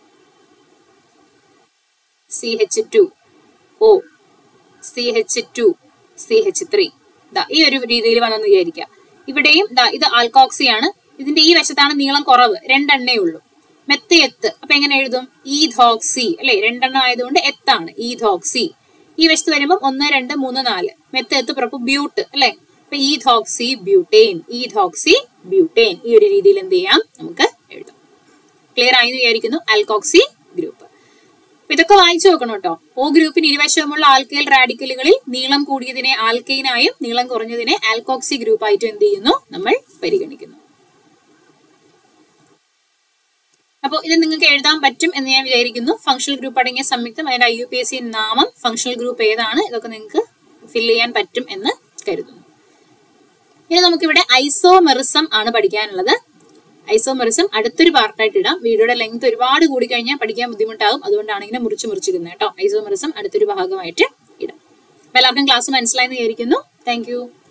C H two O C H two C H three ദാ ഈ ഒരു രീതിയിൽ വന്നെന്ന് വിചാരിക്കുക ഇവിടെയും ദാ ഇത് ആൽക്കോക്സി ആണ് ഇതിന്റെ ഈ വശത്താണ് നീളം കുറവ് രണ്ടെണ്ണേ ഉള്ളൂ മെത്ത് എത്ത് അപ്പൊ എങ്ങനെ എഴുതും ഈഥോക്സി അല്ലെ രണ്ടെണ്ണം ആയതുകൊണ്ട് എത്താണ് ഈഥോക്സി ഈ വശത്ത് വരുമ്പോൾ ഒന്ന് രണ്ട് മൂന്ന് നാല് മെത്ത് എത്ത് പുറപ്പ് ബ്യൂട്ട് അല്ലെ അപ്പൊ ഈഥോക്സി ബ്യൂട്ടേൻ ഈഥോക്സി ബ്യൂട്ടേൻ ഈ ഒരു രീതിയിൽ എന്ത് ചെയ്യാം നമുക്ക് എഴുതാം ക്ലിയർ ആയി എന്ന് വിചാരിക്കുന്നു ആൽക്കോക്സി ഗ്രൂപ്പ് അപ്പൊ ഇതൊക്കെ വായിച്ചു നോക്കണം കേട്ടോ ഓ ഗ്രൂപ്പിന് ഇരുവശവുമുള്ള ആൽക്കൈൽ റാഡിക്കലുകളിൽ നീളം കൂടിയതിനെ ആൽക്കൈനായും നീളം കുറഞ്ഞതിനെ ആൽക്കോക്സി ഗ്രൂപ്പായിട്ടും എന്ത് ചെയ്യുന്നു നമ്മൾ പരിഗണിക്കുന്നു അപ്പോൾ ഇത് നിങ്ങൾക്ക് എഴുതാൻ പറ്റും എന്ന് ഞാൻ വിചാരിക്കുന്നു ഫംഗ്ഷണൽ ഗ്രൂപ്പ് അടങ്ങിയ സംയുക്തം അതിന്റെ I U P S C നാമം ഫംഗ്ഷണൽ ഗ്രൂപ്പ് ഏതാണ് ഇതൊക്കെ നിങ്ങൾക്ക് ഫിൽ ചെയ്യാൻ പറ്റും എന്ന് കരുതുന്നു ഇനി നമുക്കിവിടെ ഐസോമെറിസം ആണ് പഠിക്കാനുള്ളത് ഐസോമെറിസം അടുത്തൊരു പാർട്ടായിട്ട് ഇടാം വീഡിയോയുടെ ലെങ്ത് ഒരുപാട് കൂടി കഴിഞ്ഞാൽ പഠിക്കാൻ ബുദ്ധിമുട്ടാകും അതുകൊണ്ടാണ് ഇങ്ങനെ മുറിച്ച് മുറിച്ചിരുന്നത് കേട്ടോ ഐസോമെറിസം അടുത്തൊരു ഭാഗമായിട്ട് ഇടാം അപ്പൊ എല്ലാവർക്കും ക്ലാസ് മനസ്സിലായെന്ന് വിചാരിക്കുന്നു താങ്ക്